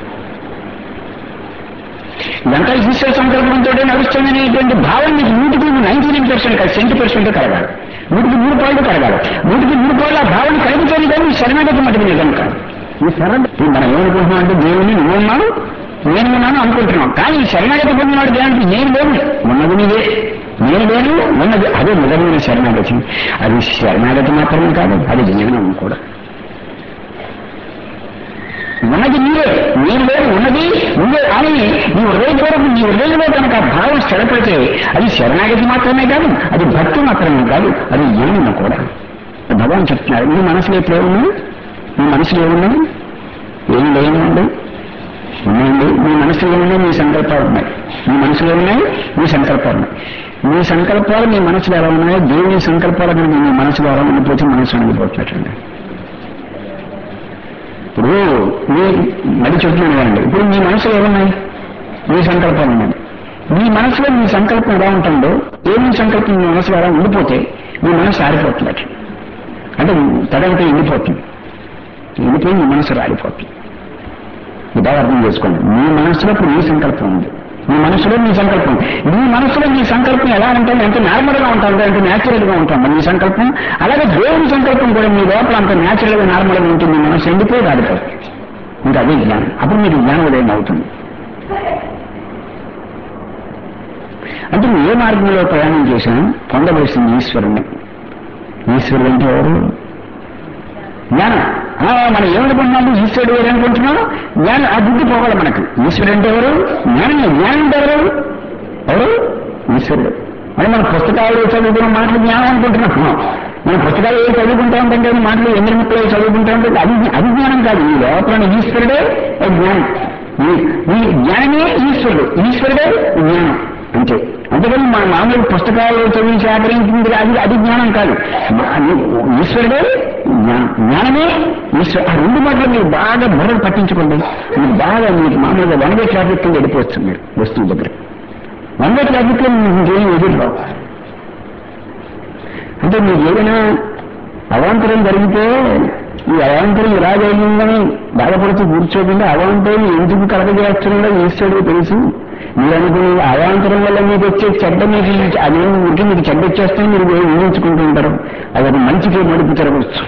ఇదంతా ఈశ్వర సంకల్పంతో నడుస్తుందనేటువంటి భావం నీకు నూటికి నైన్టీ నైన్ పర్సెంట్ కాదు సెంటీ పర్సెంట్ కలగాలి నూటికి మూడు పాళ్ళు కలగాలి నూటికి మూడు పాళ్ళు ఆ భావన కలిగితేనే కానీ ఈ శరణాగతి మటుకు నిజం కాదు ఈ శరణ ఇప్పుడు మనం ఏమనుకుంటున్నాం అంటే దేవుని నువ్వు ఉన్నాను నేను ఉన్నాను అనుకుంటున్నాం కానీ ఈ శరణాగతి పొందినాడు దేనికి నేను లేను ఉన్నది నీవే నేను లేను ఉన్నది అదే నిజమైన శరణాగతి అది శరణాగతి మాత్రమే కాదు అది జ్ఞానం కూడా ఉన్నది నీవే నేను లేదు ఉన్నది నువ్వే అని నీ హృదయపూర్వకం నీ హృదయంలో కనుక ఆ భావం స్థిరపడితే అది శరణాగతి మాత్రమే కాదు అది భక్తి మాత్రమే కాదు అది జ్ఞానం కూడా భగవాన్ చెప్తున్నారు నీ మనసులో ఎప్పుడు ఏమున్నాయి నీ మనసులో ఏమున్నాయి ఏం లేనండి ఉన్నాయండి మీ మనసులో ఉన్నాయి మీ సంకల్పాలు ఉన్నాయి మీ మనసులో ఉన్నాయి మీ సంకల్పాలు ఉన్నాయి మీ సంకల్పాలు మీ మనసులో ఎలా ఉన్నాయో దేవుని సంకల్పాలు కనుక మీ మనసులో ఎలా ఉండిపోతే మనసు ఉండిపోతున్నట్టండి ఇప్పుడు మీ మళ్ళీ చెప్తున్నాను కదండి ఇప్పుడు మీ మనసులో ఏమున్నాయి మీ సంకల్పాలు ఉన్నాయి మీ మనసులో మీ సంకల్పం ఎలా ఉంటుందో ఏ మీ సంకల్పం మీ మనసులో ఎలా ఉండిపోతే మీ మనసు ఆరిపోతున్నట్టు అంటే తడంతా ఎండిపోతుంది ఎండిపోయి మీ మనసు రాలిపోతుంది ఇది అర్థం చేసుకోండి మీ మనసులో ఇప్పుడు మీ సంకల్పం ఉంది మీ మనసులో మీ సంకల్పం మీ మనసులో మీ సంకల్పం ఎలా ఉంటుంది అంటే నార్మల్ గా ఉంటుంది అంటే న్యాచురల్ గా ఉంటుంది మీ సంకల్పం అలాగే దేవుని సంకల్పం కూడా మీ లోపల అంత న్యాచురల్ గా నార్మల్ గా ఉంటుంది మీ మనసు ఎండిపోయి రాలిపోతుంది ఇంకా అదే జ్ఞానం అప్పుడు మీకు జ్ఞానోదయం అవుతుంది అంటే నువ్వు ఏ మార్గంలో ప్రయాణం చేసినా పొందవలసింది ఈశ్వరుని ఈశ్వరుడు అంటే ఎవరు జ్ఞానం ఆ, మనం ఏమనుకుంటున్నాము ఈశ్వరుడు ఎవరు అనుకుంటున్నాం జ్ఞానం ఆ బుద్ధి పోవాలి మనకు ఈశ్వరుడు అంటే ఎవరు జ్ఞానం జ్ఞానం అంటే ఎవరు ఎవరు ఈశ్వరుడు మరి మన పుస్తకాలు చదువుకున్న మాటలు జ్ఞానం అనుకుంటున్నాం మన పుస్తకాలు ఏ చదువుకుంటా ఉంటాం కానీ మాటలు ఎన్ని ముక్కలు చదువుకుంటా ఉంటాం అది అది జ్ఞానం కాదు ఈ లోపల ఈశ్వరుడే ఒక జ్ఞానం ఈ- ఈ జ్ఞానమే ఈశ్వరుడు ఈశ్వరుడే జ్ఞానం అంతే అంతేకాని మన మామూలు పుస్తకాలు చదివి సేకరించింది అది అది జ్ఞానం కాదు అది ఈశ్వరుడే జ్ఞానం జ్ఞానమే ఈశ్వరు ఆ రెండు మాటలు మీరు బాగా బుర్రలు పట్టించుకోండి మీరు బాగా మీకు మామూలుగా వన్ వే ట్రాఫిక్ కింద వెళ్ళిపోవచ్చు మీరు వస్తువు దగ్గర వన్ వే ట్రాఫిక్ లో మీకు ఇంకేం ఎదురు అంటే మీకు ఏదైనా అవాంతరం జరిగితే ఈ అవాంతరం ఇలా జరిగిందని బాధపడుతూ కూర్చోకుండా అవాంతరం ఎందుకు కలగజేస్తున్నాడో ఈశ్వరుడు తెలుసు మీరు అనుకునే అవాంతరం వల్ల మీకు వచ్చే చెడ్డ మీకు అదేం ఉంటే మీకు చెడ్డ వచ్చేస్తే మీరు ఊహించుకుంటూ ఉంటారు అది ఒక మంచికి మడుపు తిరగవచ్చు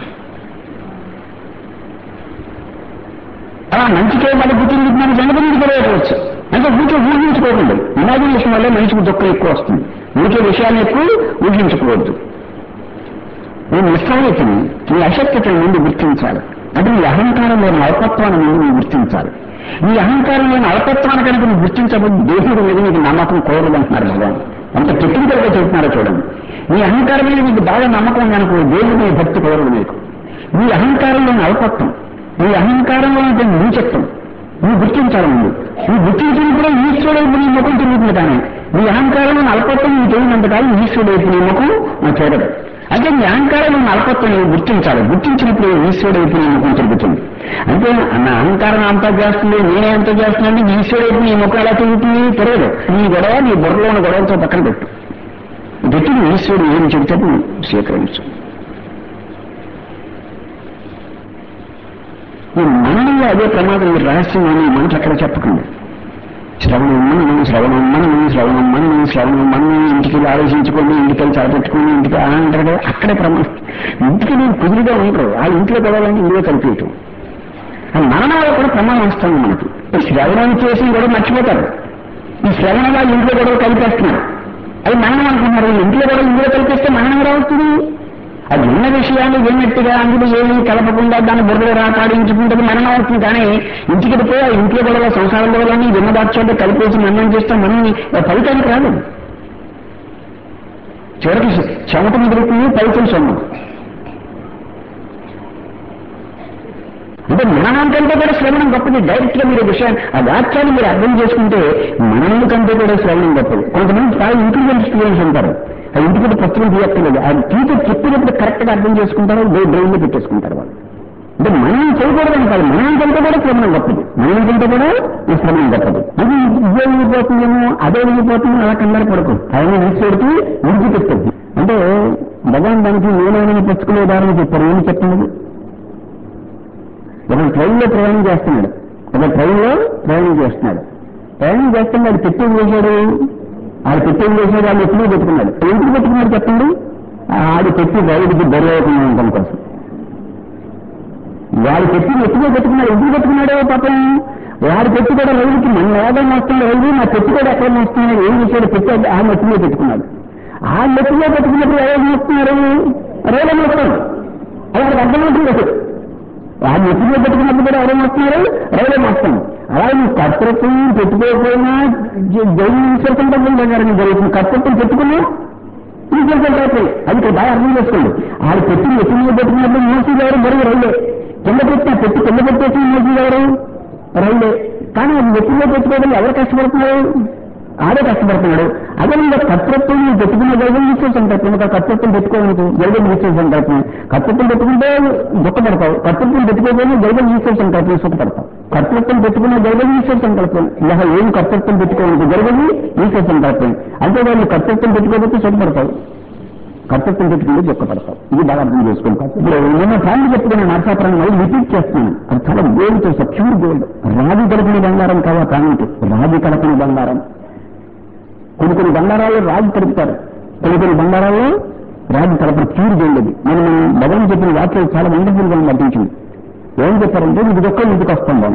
అలా మంచికే మడుపు తిరిగి మన సంగతి మీకు తెలియకపోవచ్చు అంటే ఊరికే ఊహించుకోకండి ఇమాజినేషన్ వల్ల మనిషికి దుఃఖం ఎక్కువ వస్తుంది ఊరికే విషయాన్ని ఎక్కువ ఊహించుకోవద్దు నీ నిస్సహాయతని నీ అశక్తతను ముందు గుర్తించాలి అంటే నీ అహంకారంలోని అల్పత్వాన్ని ముందు నువ్వు గుర్తించాలి నీ అహంకారంలోని అల్పత్వాన్ని కనుక నువ్వు గుర్తించబోదు దేవుడి మీద నీకు నమ్మకం కోరదు అంటున్నారు భగవాన్ అంత టెక్నికల్ గా చెబుతున్నారో చూడండి నీ అహంకారం మీద నీకు బాగా నమ్మకం ఉందనుకో దేవుడి మీద భక్తి కోరదు నీకు నీ అహంకారంలోని అల్పత్వం నీ అహంకారంలో ఉంటుంది నీచత్వం నువ్వు గుర్తించాలి ముందు నువ్వు గుర్తించినప్పుడే ఈశ్వరుడు వైపు నీ ముఖం తిరుగుతుంది కానీ నీ అహంకారంలో అల్పత్వం నీకు తెలియనంత కాలం ఈశ్వరుడు వైపు నీ ముఖం నాకు చూడదు అంటే నీ అహంకారంలో ఉన్న అల్పత్వం నువ్వు గుర్తించాలి గుర్తించినప్పుడు ఈశ్వరుడు వైపు నీ ముఖం తిరుగుతుంది అంటే నా అహంకారం అంతా చేస్తుంది నేనే అంతా చేస్తున్నాను ఈశ్వరుడు వైపు నీ ముఖం ఎలా తిరుగుతుంది తెలియదు నీ గొడవ నీ బుర్రలో ఉన్న గొడవలతో పక్కన పెట్టు పెట్టి నీ ఈశ్వరుడు ఏం చెబితే నువ్వు స్వీకరించు ఈ మనలో అదే ప్రమాదం మీరు రహస్యం అని ఈ మాట అక్కడ చెప్పకండి శ్రవణం మనం శ్రవణం మనం శ్రవణం మనం శ్రవణం మనం ఇంటికి వెళ్ళి ఆలోచించుకోండి ఇంటికి వెళ్ళి తలపెట్టుకోండి ఇంటికి ఆ అంటారు కదా అక్కడే ప్రమాదం ఇంటికి నేను కుదురుగా ఉంటారు ఆ ఇంట్లో గొడవలని ఇందులో కలిపేయటం ఆ మరణాలు కూడా ప్రమాదం వస్తుంది మనకి ఈ శ్రవణం చేసి కూడా మర్చిపోతారు ఈ శ్రవణం వాళ్ళు ఇంట్లో గొడవ కలిపేస్తున్నారు అది మరణం అనుకుంటున్నారు ఇంట్లో గొడవ ఇందులో కలిపేస్తే మరణం ఎలా అవుతుంది అది ఉన్న విషయాలు విన్నట్టుగా అందులో ఏమీ కలపకుండా దాన్ని బుర్రలో రాకాడించుకుంటుంది మరణం అవుతుంది కానీ ఇంటికి పోయి ఆ ఇంట్లో గొడవ సంసారం గొడవలని విన్న దాచోట కలిపేసి మరణం చేస్తే మనం ఫలితానికి రాదు చివరికి చెమట మిగులుతుంది ఫలితం సొమ్ము అంటే మననం కంటే కూడా శ్రవణం గొప్పది డైరెక్ట్ గా మీరు విషయం ఆ వాక్యాన్ని మీరు అర్థం చేసుకుంటే మననం కంటే కూడా శ్రవణం గొప్పది కొంతమంది చాలా ఇంటెలిజెంట్ స్టూడెంట్స్ ఉంటారు ఆ ఇంటికి పుస్తకం తీయక్కర్లేదు ఆ టీచర్ చెప్పినప్పుడు కరెక్ట్ గా అర్థం చేసుకుంటారు బ్రెయిన్ లో పెట్టేసుకుంటారు వాళ్ళు అంటే మనం చేయకూడదని కాదు మనం కంటే కూడా శ్రమణం గొప్పది మనం కంటే కూడా ఈ శ్రమణం గొప్పది అది ఇదే వెళ్ళిపోతుందేమో అదే వెళ్ళిపోతుందో అలా కంగారు పడకు ఆయన ఈశ్వరుడికి విడిచిపెట్టద్దు అంటే భగవాన్ దానికి నేనైనా తెచ్చుకునేదారని చెప్పారు ఏమి చెప్పినది ఒక ట్రైన్లో ప్రయాణం చేస్తున్నాడు ఒక ట్రైన్లో ప్రయాణం చేస్తున్నాడు ప్రయాణం చేస్తుంటే అది పెట్టి ఏం చేశాడు ఆడు పెట్టి ఏం చేశాడు వాళ్ళు ఎప్పుడు పెట్టుకున్నాడు ఎందుకు పెట్టుకున్నాడు చెప్పండి ఆడు పెట్టి రైలుకి బరువు ఉండడం కోసం వాడు పెట్టి ఎత్తుగా పెట్టుకున్నాడు ఎందుకు పెట్టుకున్నాడో పాపం వాడు పెట్టి కూడా రైలుకి మన లాగా మోస్తుంది రైలు నా పెట్టి కూడా ఎక్కడ మోస్తున్నాడు ఏం చేశాడు పెట్టి ఆ నెత్తిలో పెట్టుకున్నాడు ఆ నెత్తిలో పెట్టుకున్నప్పుడు ఎవరు మోస్తున్నారు రైలు మోస్తాడు అది మనకు అర్థమవుతుంది అసలు ఆ నెత్తిలో పెట్టుకున్నప్పుడు కూడా ఎవరు మోస్తున్నారు రైలు మోస్తాం అలా నువ్వు కర్తృత్వం పెట్టుకోకపోయినా జైలు సంకల్పం జరుగుతుంది కర్తృత్వం పెట్టుకున్నా తీసుకెళ్తారు అది ఇక్కడ బాగా అర్థం చేసుకోండి ఆడు పెట్టి నెత్తిలో పెట్టుకున్నప్పుడు మోసీ ఎవరు బరువు రైలే కింద పెట్టిన పెట్టి కింద పెట్టేసి మోసీ ఎవరు రైలే కానీ అది నెత్తిలో పెట్టుకోవడం ఎవరు కష్టపడుతున్నారు ఆడే కష్టపడుతున్నాడు అదే ఇంకా కర్తృత్వం నువ్వు పెట్టుకున్న గర్భం ఇచ్చే సంకల్పం ఒక కర్తృత్వం పెట్టుకోవడానికి గర్భం ఇచ్చే సంకల్పం కర్తృత్వం పెట్టుకుంటే దుఃఖపడతావు కర్తృత్వం పెట్టుకోకపోయినా గర్భం ఇచ్చే సంకల్పం సుఖపడతావు కర్తృత్వం పెట్టుకున్న గర్భం ఈశ్వర సంకల్పం ఇలా ఏం కర్తృత్వం పెట్టుకోవడానికి గర్భం ఈశ్వర సంకల్పం అంటే వాళ్ళు కర్తృత్వం పెట్టుకోకపోతే సుఖపడతావు కర్తృత్వం పెట్టుకుంటే దుఃఖపడతావు ఇది బాగా అర్థం చేసుకుంటాం ఇప్పుడు నేను ఫ్యామిలీ చెప్పుకున్న నరసాపురం మళ్ళీ రిపీట్ చేస్తున్నాను అది చాలా గోల్డ్ చేస్తా ప్యూర్ గోల్డ్ రాజు కలపని బంగారం కావా ప్రాణికి రాజు కలపని బంగారం కొన్ని కొన్ని బంగారాల్లో రాజు కలుపుతారు కొన్ని కొన్ని బంగారాల్లో రాజు కలపని ప్యూర్ గోల్డ్ అది మనం మనం భగవాన్ చెప్పిన వాక్యం చాలా వండర్ఫుల్ గా నటించింది ఏం చెప్పారంటే ఇది దుఃఖం ఇంటికి వస్తుందని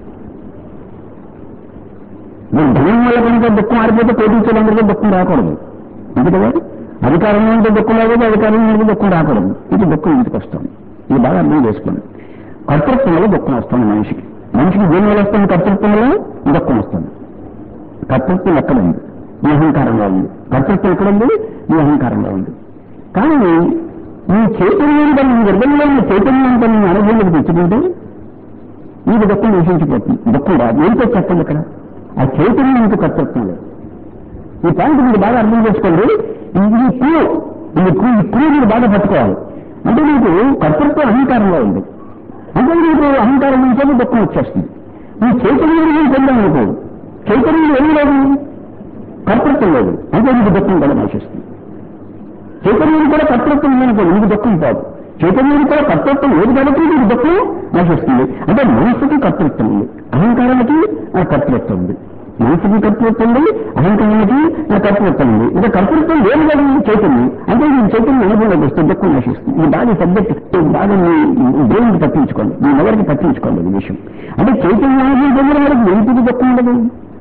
నేను ధనం వల్ల కనుక దుఃఖం ఆడిపోతే కోటీశ్వరులందరికీ దుఃఖం రాకూడదు ఇది కదా అధికారం ఉంటే దుఃఖం రాకూడదు అధికారం ఉంటే దుఃఖం రాకూడదు ఇది దుఃఖం ఇంటికి వస్తుంది ఇది బాగా అర్థం చేసుకోండి కర్తృత్వం వల్ల దుఃఖం వస్తుంది మనిషికి మనిషికి దేని వల్ల వస్తుంది కర్తృత్వం వల్ల దుఃఖం వస్తుంది కర్తృత్వం ఎక్కడ ఉంది ఈ అహంకారంలో ఉంది కర్తృత్వం ఎక్కడ ఉంది ఈ అహంకారంలో ఉంది కానీ ఈ చైతన్యంతో నీ గర్భంలో ఉన్న చైతన్యంతో నీ అనుభవంలోకి తెచ్చుకుంటే నీకు దుఃఖం నశించిపోతుంది దుఃఖం రాదు ఏంటో చెప్పండి ఇక్కడ ఆ చైతన్యం నీకు కర్తృత్వం లేదు ఈ పాయింట్ మీరు బాగా అర్థం చేసుకోండి ఇది క్లూ ఈ క్లూ ఈ క్లూ మీరు బాగా పట్టుకోవాలి అంటే నీకు కర్తృత్వం అహంకారంలో ఉంది అంటే నీకు అహంకారం నుంచి దుఃఖం వచ్చేస్తుంది ఈ చైతన్యం గురించి పొందామనుకో చైతన్యం ఏమి లేదు కర్తృత్వం లేదు అంటే నీకు దుఃఖం కూడా నశిస్తుంది చైతన్యం కూడా కర్తృత్వం ఉందనుకో నీకు దుఃఖం పోదు చైతన్యం కూడా కర్తృత్వం లేదు కాబట్టి నీకు దుఃఖం నశిస్తుంది అంటే మనస్సుకి కర్తృత్వం ఉంది అహంకారానికి ఆ కర్తృత్వం ఉంది మనసుకి కర్తృత్వం ఉంది అహంకారానికి ఆ కర్తృత్వం ఉంది ఇక కర్తృత్వం లేదు కదా ఈ చైతన్యం అంటే ఈ చైతన్యం అనుభవంలోకి వస్తే దుఃఖం నశిస్తుంది ఈ బాగా సబ్జెక్ట్ బాగా మీ దేవునికి పట్టించుకోండి మీ ఎవరికి పట్టించుకోండి ఈ విషయం అంటే చైతన్యాన్ని పొందిన వారికి ఎందుకు దుఃఖం ఉండదు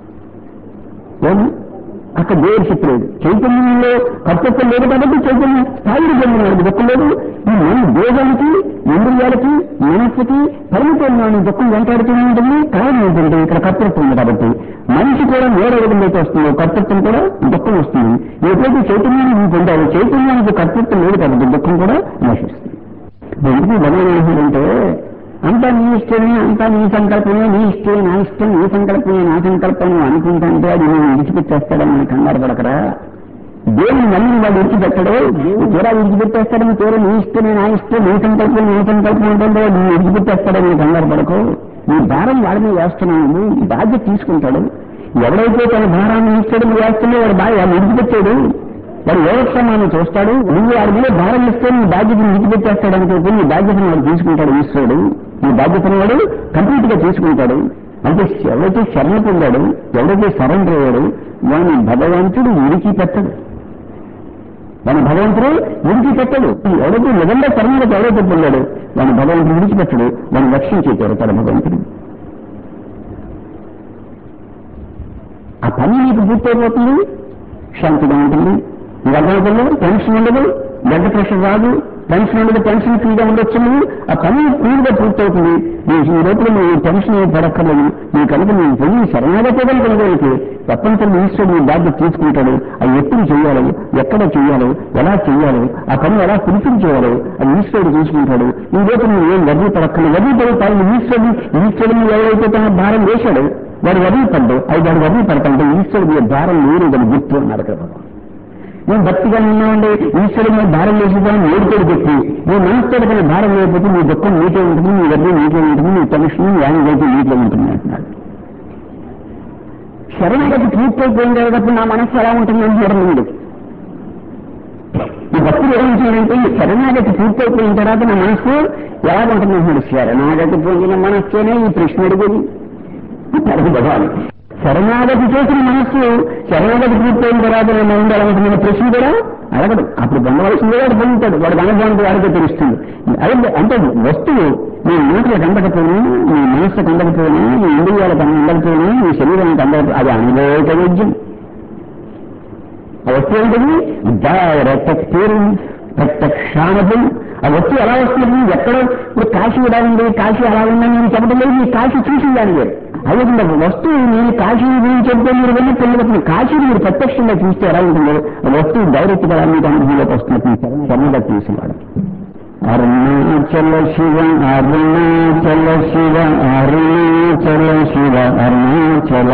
ఏమి అక్కడ దేవుడు చెప్పలేదు చైతన్యంలో కర్తృత్వం లేదు కాబట్టి చైతన్యం స్థాయికి చెందిన వాడికి దుఃఖం లేదు ఈ మన దేహానికి ఇంద్రియాలకి మనస్సుకి పరిమితమైన దుఃఖం వెంటాడుతూనే ఉంటుంది కారణం ఏంటంటే ఇక్కడ కర్తృత్వం ఉంది కాబట్టి మనిషి కూడా నేర విధంగా వస్తుందో కర్తృత్వం కూడా దుఃఖం వస్తుంది ఎప్పుడైతే చైతన్యాన్ని నువ్వు పొందావు చైతన్యానికి కర్తృత్వం లేదు కాబట్టి దుఃఖం కూడా నశిస్తుంది ఎందుకు భగవాన్ అంటే అంతా నీ ఇష్టమే అంతా నీ సంకల్పమే నీ ఇష్టమే నా ఇష్టం నీ సంకల్పమే నా సంకల్పం నువ్వు అనుకుంటుంటే అది నేను విడిచిపెట్టేస్తాడని నేను కంగారు పడకరా దేవుని మళ్ళీ వాడు విడిచిపెట్టడు తీరా విడిచిపెట్టేస్తాడని తీరా నీ ఇష్టమే నా ఇష్టం నీ సంకల్పం నీ సంకల్పం ఉంటుందో నువ్వు విడిచిపెట్టేస్తాడని నేను కంగారు పడకు నీ భారం వాడి మీద వేస్తున్నావు ఈ బాధ్యత తీసుకుంటాడు ఎవడైతే తన భారాన్ని ఇస్తాడని వేస్తుందో వాడు బాగా వాడు విడిచిపెట్టాడు వాడు యోగక్షేమాన్ని చూస్తాడు నువ్వు వాడి మీద భారం ఇస్తే నీ బాధ్యతను విడిచిపెట్టేస్తాడు అనుకోకు నీ బాధ్యతను వాడు తీసుకుంటాడు ఈశ్వరుడు నీ బాధ్యతను వాడు కంప్లీట్ గా తీసుకుంటాడు అంటే ఎవరైతే శరణ పొందాడు ఎవరైతే సరెండర్ అయ్యాడు వాడిని భగవంతుడు ఉరికి పెట్టడు వాని భగవంతుడు విడిచి పెట్టడు ఎవరైతే నిజంగా శరణకు ఎవరైతే పొందాడు వాని భగవంతుడు విడిచిపెట్టడు వాడిని రక్షించే తన భగవంతుడు ఆ పని నీకు పూర్తయిపోతుంది శాంతిగా ఉంటుంది గర్భవతుల్లో టెన్షన్ ఉండదు బ్లడ్ ప్రెషర్ రాదు టెన్షన్ ఉండదు టెన్షన్ ఫ్రీగా ఉండొచ్చు నువ్వు ఆ పని ఫ్రీగా పూర్తవుతుంది నీ- ఈ లోపల నువ్వు టెన్షన్ ఏమి పడక్కర్లేదు నీ కనుక నువ్వు పోయి శరణాగతి కనుక తప్పనిసరి ఈశ్వరుడు నీ బాధ్యత తీసుకుంటాడు అది ఎప్పుడు చేయాలి ఎక్కడ చేయాలి ఎలా చేయాలి ఆ పని ఎలా ఫుల్ఫిల్ చేయాలి అది ఈశ్వరుడు చూసుకుంటాడు ఈ లోపల నువ్వు ఏం వడ్డీ పడక్కర్లేదు వడ్డీ పడతాడు ఈశ్వరుడు ఈశ్వరుని ఎవరైతే తన భారం వేశాడు వాడు వడ్డీ పడ్డు అది వాడు వడ్డీ పడతాడు ఈశ్వరుడు మీద భారం లేదు దాని గుర్తు అన్నారు కదా నేను భక్తిగా ఉన్నామండి ఈశ్వరుడు మీద భారం వేసేదాన్ని ఏడుకోడు పెట్టి నీ మనసుతో కానీ భారం లేకపోతే నీ దుఃఖం నీకే ఉంటుంది నీ వడ్డీ నీకే ఉంటుంది నీ టెన్షన్ నీ యాంగ్జైటీ నీకే ఉంటుంది అంటున్నాడు శరణాగతి పూర్తయిపోయిన తర్వాత నా మనసు ఎలా ఉంటుంది అంటున్నాడు ముందు ఈ భక్తులు ఏమంటున్నాడంటే ఈ శరణాగతి పూర్తయిపోయిన తర్వాత నా మనసు ఎలా ఉంటుంది అంటున్నాడు శరణాగతి పొందిన మనస్సునే ఈ ప్రశ్న అడిగేది అంటాడు భగవాన్ శరణాగతి చేసిన మనస్సు శరణాగతి పూర్తయిన తర్వాత నేను ఉండాలనుకున్న ప్రశ్న కూడా అడగడు అప్పుడు పొందవలసింది వాడు పొందుతాడు వాడు అనుభవం వాడికే తెలుస్తుంది అదే అంటే వస్తువు నీ మాటలకు అందకపోయినా నీ మనస్సుకు అందకపోయినా నీ ఇంద్రియాలకు అందకపోయినా నీ శరీరానికి అందకపోయినా అది అనుభవిక వైద్యం ఆ వస్తువు ఏంటిది డైరెక్ట్ ఎక్స్పీరియన్స్ ప్రత్యక్షానుభవం ఆ వస్తువు ఎలా వస్తుంది ఎక్కడ ఇప్పుడు కాశీ ఎలా ఉంది కాశీ అలా ఉందని నేను చెప్పడం లేదు మీ కాశీ చూసి దాని వేరు అదే వస్తువు నేను కాశీ గురించి చెప్తే మీరు వెళ్ళి తెలియదు కాశీ మీరు ప్రత్యక్షంగా చూస్తే ఎలా ఉంటుందో ఆ వస్తువు డైరెక్ట్ గా మీకు అనుభవంలోకి వస్తున్నట్టు శరణగా చూసేవాడు అరుణాచల శివ అరుణాచల శివ అరుణాచల శివ అరుణాచల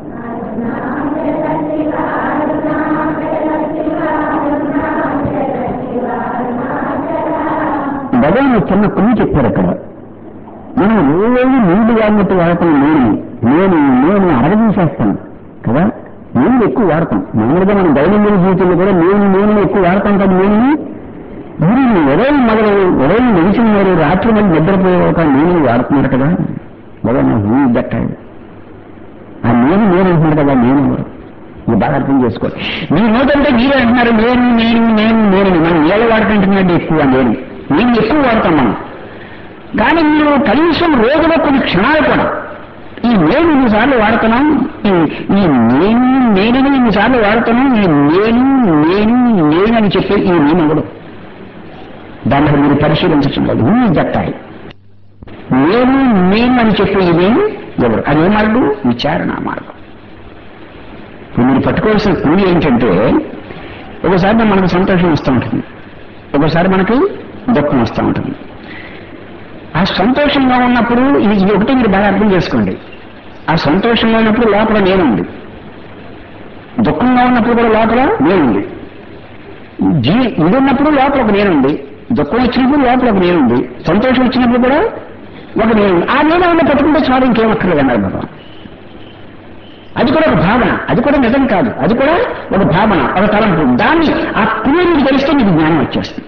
భగవాన్ ఒక చిన్న కొన్ని చెప్పారు అక్కడ మనం రోజు నీళ్లు వాడినట్టు వాడటం నేను నేను నేను అరగదీసేస్తాను కదా నీళ్ళు ఎక్కువ వాడతాం మామూలుగా మనం దైనందిన జీవితంలో కూడా నేను నేను ఎక్కువ వాడతాం కదా నేను మీరు ఉదయం మొదలు ఉదయం నిలిచిన మీరు రాత్రి మళ్ళీ నిద్రపోయేవాక నేను వాడుతున్నారు కదా భగవాన్ హూ దట్టాడు ఆ నేను నేను అంటున్నారు కదా నేను మీరు బాగా అర్థం చేసుకోవాలి మీ నోటంటే మీరే అంటున్నారు నేను నేను నేను నేను మనం ఏళ్ళు వాడుకుంటున్నాడు ఎక్కువ నేను నేను ఎక్కువ వాడతాం మనం కానీ మీరు కనీసం రోజులో కొన్ని క్షణాలు కూడా ఈ నేను ఇన్నిసార్లు వాడుతున్నాం ఈ- ఈ నేను నేను ఇన్నిసార్లు వాడుతున్నాం ఈ నేను నేను నేను అని చెప్పి ఈ నేను ఎవడు దాన్ని మీరు పరిశీలించడం ఈ జట్టాయి నేను నేను అని చెప్పే ఈ నేను ఎవరు అదే మార్గం విచారణ మార్గం ఇప్పుడు మీరు పట్టుకోవాల్సిన కూలి ఏంటంటే ఒకసారి మనకు సంతోషం వస్తూ ఉంటుంది ఒకసారి మనకి దుఃఖం వస్తూ ఉంటుంది ఆ సంతోషంగా ఉన్నప్పుడు ఇది ఇది ఒకటి మీరు బాగా అర్థం చేసుకోండి ఆ సంతోషంగా ఉన్నప్పుడు లోపల నేనుంది దుఃఖంగా ఉన్నప్పుడు కూడా లోపల నేనుంది జీ ఇది ఉన్నప్పుడు లోపల ఒక నేనుంది దుఃఖం వచ్చినప్పుడు లోపల ఒక నేనుంది సంతోషం వచ్చినప్పుడు కూడా ఒక నేను ఆ నేను ఉన్న పట్టుకుంటే చాలు ఇంకేమక్కర్లేదు అన్నారు భగవాన్ అది కూడా ఒక భావన అది కూడా నిజం కాదు అది కూడా ఒక భావన ఒక తలంపు దాన్ని ఆ క్రియ మీకు తెలిస్తే మీకు జ్ఞానం వచ్చేస్తుంది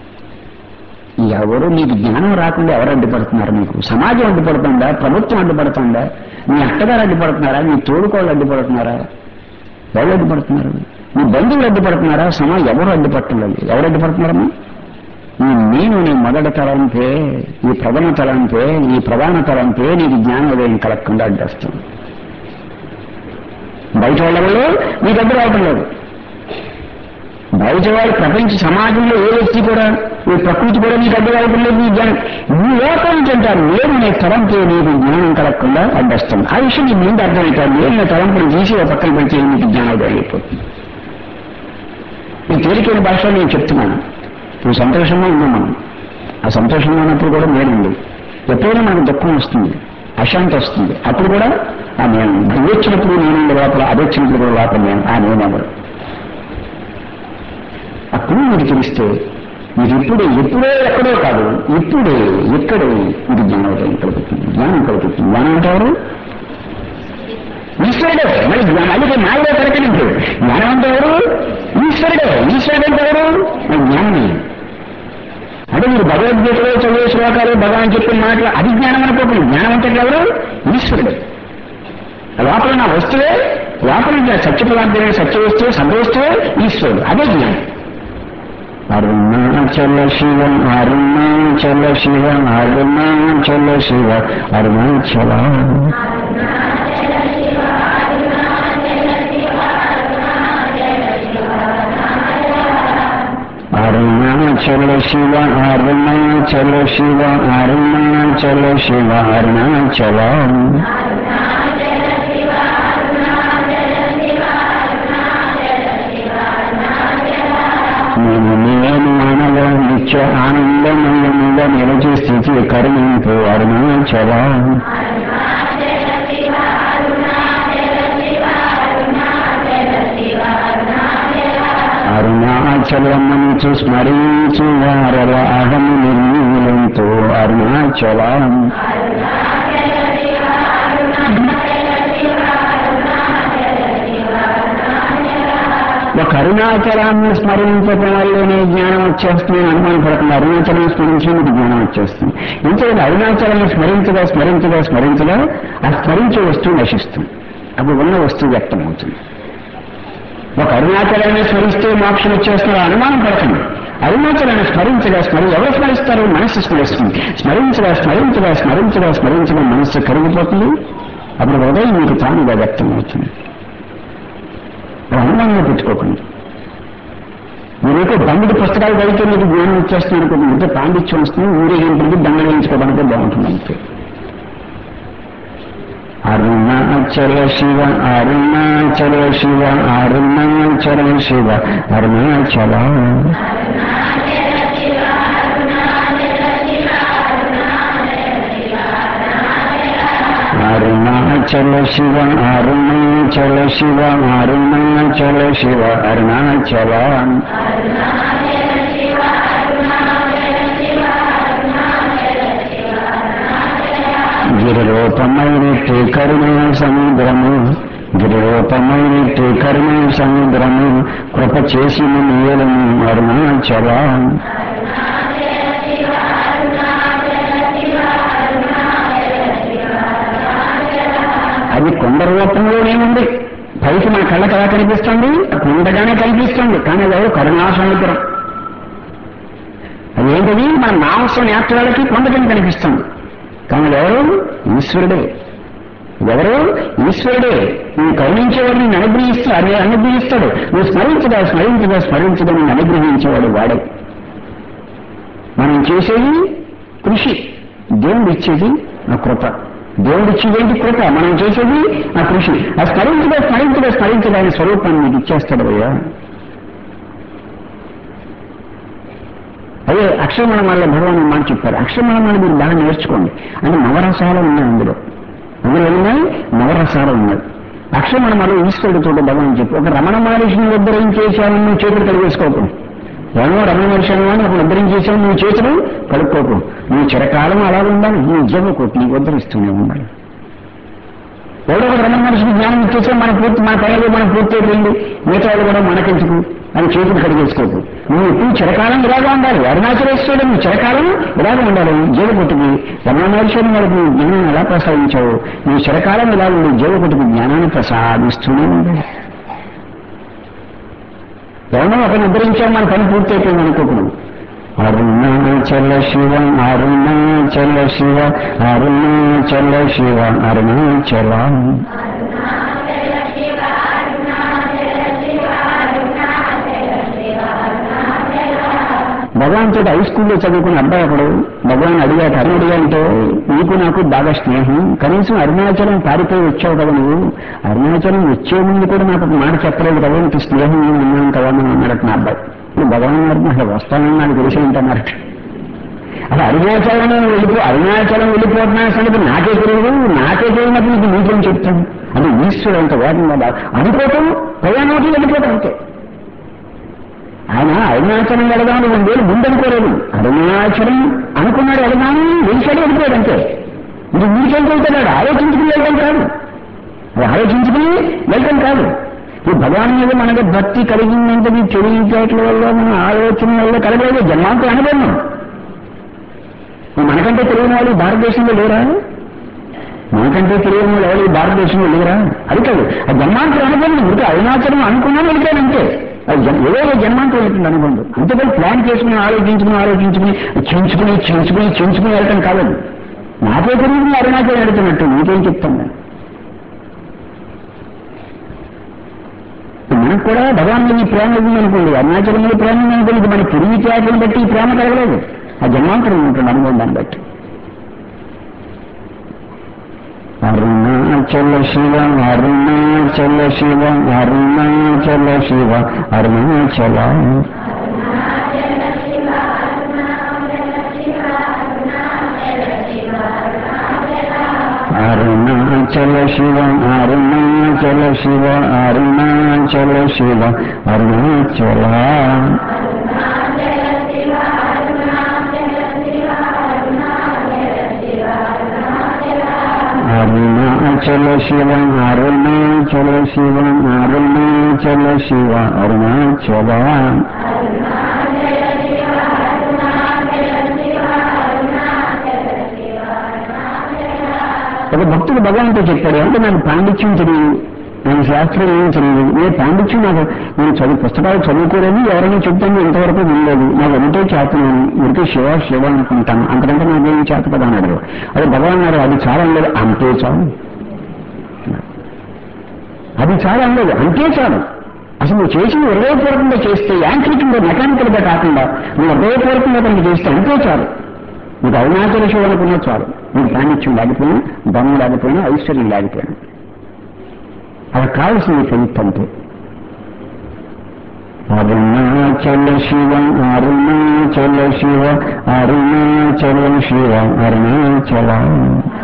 ఎవరు మీకు జ్ఞానం రాకుండా ఎవరు అడ్డుపడుతున్నారు మీకు సమాజం అడ్డుపడుతుందా ప్రభుత్వం అడ్డుపడుతుందా మీ అత్తగారు అడ్డుపడుతున్నారా మీ తోడుకోళ్ళు అడ్డుపడుతున్నారా ఎవరు అడ్డుపడుతున్నారు మీ బంధువులు అడ్డుపడుతున్నారా సమాజం ఎవరు అడ్డుపట్టలేదు ఎవరు అడ్డుపడుతున్నారమ్మా ఈ నేను నీ మొదటి తలంపే ఈ ప్రథమ తలంపే ఈ ప్రధాన తలంపే నీకు జ్ఞానోదయం కలగకుండా అడ్డొస్తుంది బయట వాళ్ళ వల్ల నీ దగ్గర అవటం లేదు బయట వాడు ప్రపంచ సమాజంలో ఏ వ్యక్తి కూడా ఈ ప్రకృతి కూడా నీకు అడ్డు అవటం లేదు నీ జ్ఞానం నీ లోపం ఏంటంటారు నేను నీ తలంపే నీకు జ్ఞానం కలగకుండా అడ్డొస్తుంది ఆ విషయం నీకు ముందు అర్థమవుతారు నేను నీ తలంపుని తీసి ఒక పక్కన పెడితే నీకు జ్ఞానోదయం అయిపోతుంది ఈ తేలికైన భాషలో నేను చెప్తున్నాను ఇప్పుడు సంతోషంగా ఉన్నాం మనం ఆ సంతోషంగా ఉన్నప్పుడు కూడా నేనుంది ఎప్పుడైనా మనకు దుఃఖం వస్తుంది అశాంతి వస్తుంది అప్పుడు కూడా ఆ నేను ఇది వచ్చినప్పుడు నేను లోపల అది వచ్చినప్పుడు కూడా లోపల నేను ఆ నేనెవరు అప్పుడు మీకు తెలిస్తే మీకు ఇప్పుడు ఎప్పుడో ఎక్కడో కాదు ఇప్పుడే ఇక్కడే ఇది జ్ఞానోదయం కలుగుతుంది జ్ఞానం కలుగుతుంది జ్ఞానం అంటే ఎవరు ఈశ్వరుడే మరి జ్ఞానం అందుకే మాయలో పెరగలేదు జ్ఞానం అంటే ఎవరు ఈశ్వరుడే ఈశ్వరుడు అంటే ఎవరు మరి జ్ఞానమే అంటే మీరు భగవద్గీతలో చదివే శ్లోకాలు భగవాన్ చెప్పిన మాటలు అది జ్ఞానం అనుకోకుండా జ్ఞానం అంటే ఎవరు ఈశ్వరుడే లోపల నా వస్తువే లోపల నా సత్య పదార్థమే సత్య వస్తువు సద్వస్తువే ఈశ్వరుడు అదే జ్ఞానం అరుణాచల శివ అరుణాచల శివ అరుణాచల శివ అరుణాచల అరుణాచల శివ అరుణాచల శివ అరుణాచల శివ అరుణాచల నేను నేను అనగా నిత్య ఆనందమయముగా నిలిచి స్థితి కరుణింపు అరుణాచల అరుణాచలమంచు స్మరించు వారల అహము నిర్మూలంతో అరుణాచల ఒక అరుణాచలాన్ని స్మరించడం వల్లనే జ్ఞానం వచ్చేస్తుంది అని అనుమానం పడుతుంది అరుణాచలం స్మరించిన మీకు జ్ఞానం వచ్చేస్తుంది ఇంతేకాదు అరుణాచలాన్ని స్మరించగా స్మరించగా స్మరించగా ఆ స్మరించే వస్తువు నశిస్తుంది అప్పుడు ఉన్న వస్తువు వ్యక్తం అవుతుంది ఒక అరుణాచలాన్ని స్మరిస్తే మోక్షం వచ్చేస్తున్నారు అనుమానం పడుతుంది అరుణాచలాన్ని స్మరించగా స్మరి ఎవరు స్మరిస్తారు మనస్సు స్మరిస్తుంది స్మరించగా స్మరించగా స్మరించగా స్మరించగా మనస్సు కరిగిపోతుంది అప్పుడు హృదయం మీకు తానుగా వ్యక్తం అవుతుంది అనుమానంగా పెట్టుకోకండి మీరైతే బండి పుస్తకాలు చదివితే మీకు జ్ఞానం వచ్చేస్తుంది అనుకోండి ఇంత పాండిత్యం వస్తుంది ఊరేగింపులకి దండలు వేయించుకోవడానికి బాగుంటుంది అంతే అరుణాచల శివ అరుణాచల శివ అరుణాచల శివ అరుణాచల అరుణాచల శివ అరుణాచల శివ అరుణాచల శివ అరుణాచల గిరిరూపమైనట్టు కరుణ సముద్రము గిరిరూపమైనట్టు కరుణ సముద్రము కృప చేసిన మేలము అరుణాచల అది కొండ రూపంలోనే ఉంది పైకి మన కళ్ళకి ఎలా కనిపిస్తుంది కొండగానే కనిపిస్తుంది కానీ అది ఎవరు కరుణా సముద్రం అదేంటది మన మాంసం నేత్రాలకి కొండ కింద కనిపిస్తుంది కానీ ఎవరు ఈశ్వరుడే ఎవరు ఈశ్వరుడే నువ్వు కరుణించేవాడు నేను అనుగ్రహిస్తూ అదే అనుగ్రహిస్తాడు నువ్వు స్మరించగా స్మరించగా స్మరించగా నేను అనుగ్రహించేవాడు వాడే మనం చేసేది కృషి దేవుడు ఇచ్చేది ఆ కృప దేవుడు ఇచ్చేది ఏంటి కృప మనం చేసేది ఆ కృషి ఆ స్మరించగా స్మరించగా స్మరించగా ఆయన స్వరూపాన్ని మీకు ఇచ్చేస్తాడు అయ్యా అదే అక్షరమణం వల్ల భగవాన్ మాట చెప్పారు అక్షరమణం వల్ల మీరు బాగా నేర్చుకోండి అంటే నవరసాలు ఉన్నాయి అందులో అందులో ఉన్నాయి నవరసాలు ఉన్నాయి అక్షరమణం వల్ల ఈశ్వరుడితో భగవాన్ చెప్పి ఒక రమణ మహర్షిని ఉద్ధరించేశాను నువ్వు చేతులు కలిగేసుకోకు ఏమో రమణ మహర్షి అని ఒక ఉద్ధరించేశావు నువ్వు చేతులు కలుపుకోకు నువ్వు చిరకాలం అలా ఉండాలి నీ జీవకోటి నీకు ఉద్ధరిస్తూనే ఉండాలి ఎవడో ఒక రమణ మహర్షికి జ్ఞానం ఇచ్చేసా మన పూర్తి మన పనులు మనం పూర్తి అయిపోయింది మిగతా వాళ్ళు కూడా మనకెందుకు అని చేతులు కడిగేసుకోకు నువ్వు ఇప్పుడు చిరకాలం ఇలాగా ఉండాలి అరుణాచలేశ్వరుడు నువ్వు చిరకాలం ఇలాగే ఉండాలి జీవకుటికి రమణ మహర్షి వాళ్ళకి నువ్వు జ్ఞానం ఎలా ప్రసాదించావు నువ్వు చిరకాలం ఇలా ఉండి జీవకుటికి జ్ఞానాన్ని ప్రసాదిస్తూనే ఉండాలి ఎవరో ఒకరిని ఉద్ధరించాం మన పని పూర్తి అయిపోయింది అనుకోకూడదు అరుణాచల శివ అరుణాచల శివ అరుణాచల శివ అరుణాచల భగవాన్ తోటి హై స్కూల్లో చదువుకున్న అబ్బాయి ఒకడు భగవాన్ అడిగాడు అరుణ అడిగాంటే నీకు నాకు బాగా స్నేహం కనీసం అరుణాచలం పారిపోయి వచ్చావు కదా నువ్వు అరుణాచలం వచ్చే ముందు కూడా నాకు ఒక మాట చెప్పలేదు కదా నీకు స్నేహం ఏమి ఉన్నాను కదా అని అన్నాడట నా అబ్బాయి ఇప్పుడు భగవాన్ గారు అసలు వస్తానని నాకు తెలిసి ఏంటన్నారట అసలు అరుణాచలం వెళ్ళిపో అరుణాచలం వెళ్ళిపోతున్నా సంగతి నాకే తెలియదు నాకే తెలియనప్పుడు నీకు నీకేం చెప్తాను అది ఈశ్వరుడు అంత వేగంగా అనుకోవటం ప్రయాణోటి వెళ్ళిపోవటం అంతే ఆయన అరుణాచలం వెళదామని రెండు వేలు ముందు అనుకోలేదు అరుణాచలం అనుకున్నాడు వెళదామని వెలిసాడు వెళ్ళిపోయాడు అంతే ఇది మీకేం వెళ్తాడు ఆలోచించుకుని వెళ్ళడం కాదు అది ఆలోచించుకుని వెళ్ళడం కాదు ఈ భగవాన్ మీద మనకి భక్తి కలిగిందంటే మీ తెలియచేట్ల వల్ల మన ఆలోచన వల్ల కలగలేదు జన్మాంతం అనుభవం మనకంటే తెలియని వాళ్ళు ఈ భారతదేశంలో లేరా మనకంటే తెలియని వాళ్ళు ఎవరు ఈ భారతదేశంలో లేరా అది కాదు ఆ జన్మాంతరం అనుభవం ఇంకా అరుణాచలం అనుకున్నాను వెళ్ళిపోయాను అంతే అది జన్- ఏదో జన్మాంతరం వెళ్తుంది అనుభవం అంతేకాదు ప్లాన్ చేసుకుని ఆలోచించుకుని ఆలోచించుకుని చించుకుని చించుకుని చించుకుని వెళ్ళటం కాదు నాకే తెలియదు అరుణాచలం వెళ్తున్నట్టు నీకేం చెప్తాను నేను మనం కూడా భగవాన్ మీద ఈ ప్రేమ ఉందనుకోండి అరుణాచలం మీద ప్రేమ ఉందనుకోండి ఇది మన తిరిగి త్యాగం బట్టి ఈ ప్రేమ కలగలేదు ఆ జన్మాంతరం ఉంటుంది అనుభవం దాన్ని బట్టి అరుణాచల శివ అరుణాచల శివ అరుణాచల శివ అరుణాచల అరుణాచల శివ అరుణాచల శివ అరుణాచల శివ అరుణాచల అరుణాచల శివ అరుణాచల శివ అరుణాచల శివ అరుణాచల ఒక భక్తుడు భగవంతుడు చెప్పాడు అంటే నాకు పాండిత్యం తెలియదు నాకు శాస్త్రం ఏం తెలియదు నేను పాండిత్యం నాకు నేను చదువు పుస్తకాలు చదువుకోలేదు ఎవరైనా చెప్తాను ఇంతవరకు వినలేదు నాకు ఎంతో చేతనాను ఇంకే శివ శివ అనుకుంటాను అంతకంటే నాకేం చేత కదా అన్నాడు అది భగవాన్ అన్నాడు అది చాలా ఉండదు అంతే చాలు అది చాలా ఉండదు అంతే చాలు అసలు నువ్వు చేసిన హృదయపూర్వకంగా చేస్తే యాంత్రికంగా మెకానికల్ గా కాకుండా నువ్వు హృదయపూర్వకంగా కనుక చేస్తే అంతే చాలు నీకు అరుణాచల శివ అనుకున్నా చాలు నీకు పాండిత్యం లేకపోయినా ధనం లేకపోయినా ఐశ్వర్యం లేకపోయినా అలా కావాల్సింది ఫెయిత్ అంతే అరుణాచల శివ అరుణాచల శివ అరుణాచల శివ అరుణాచల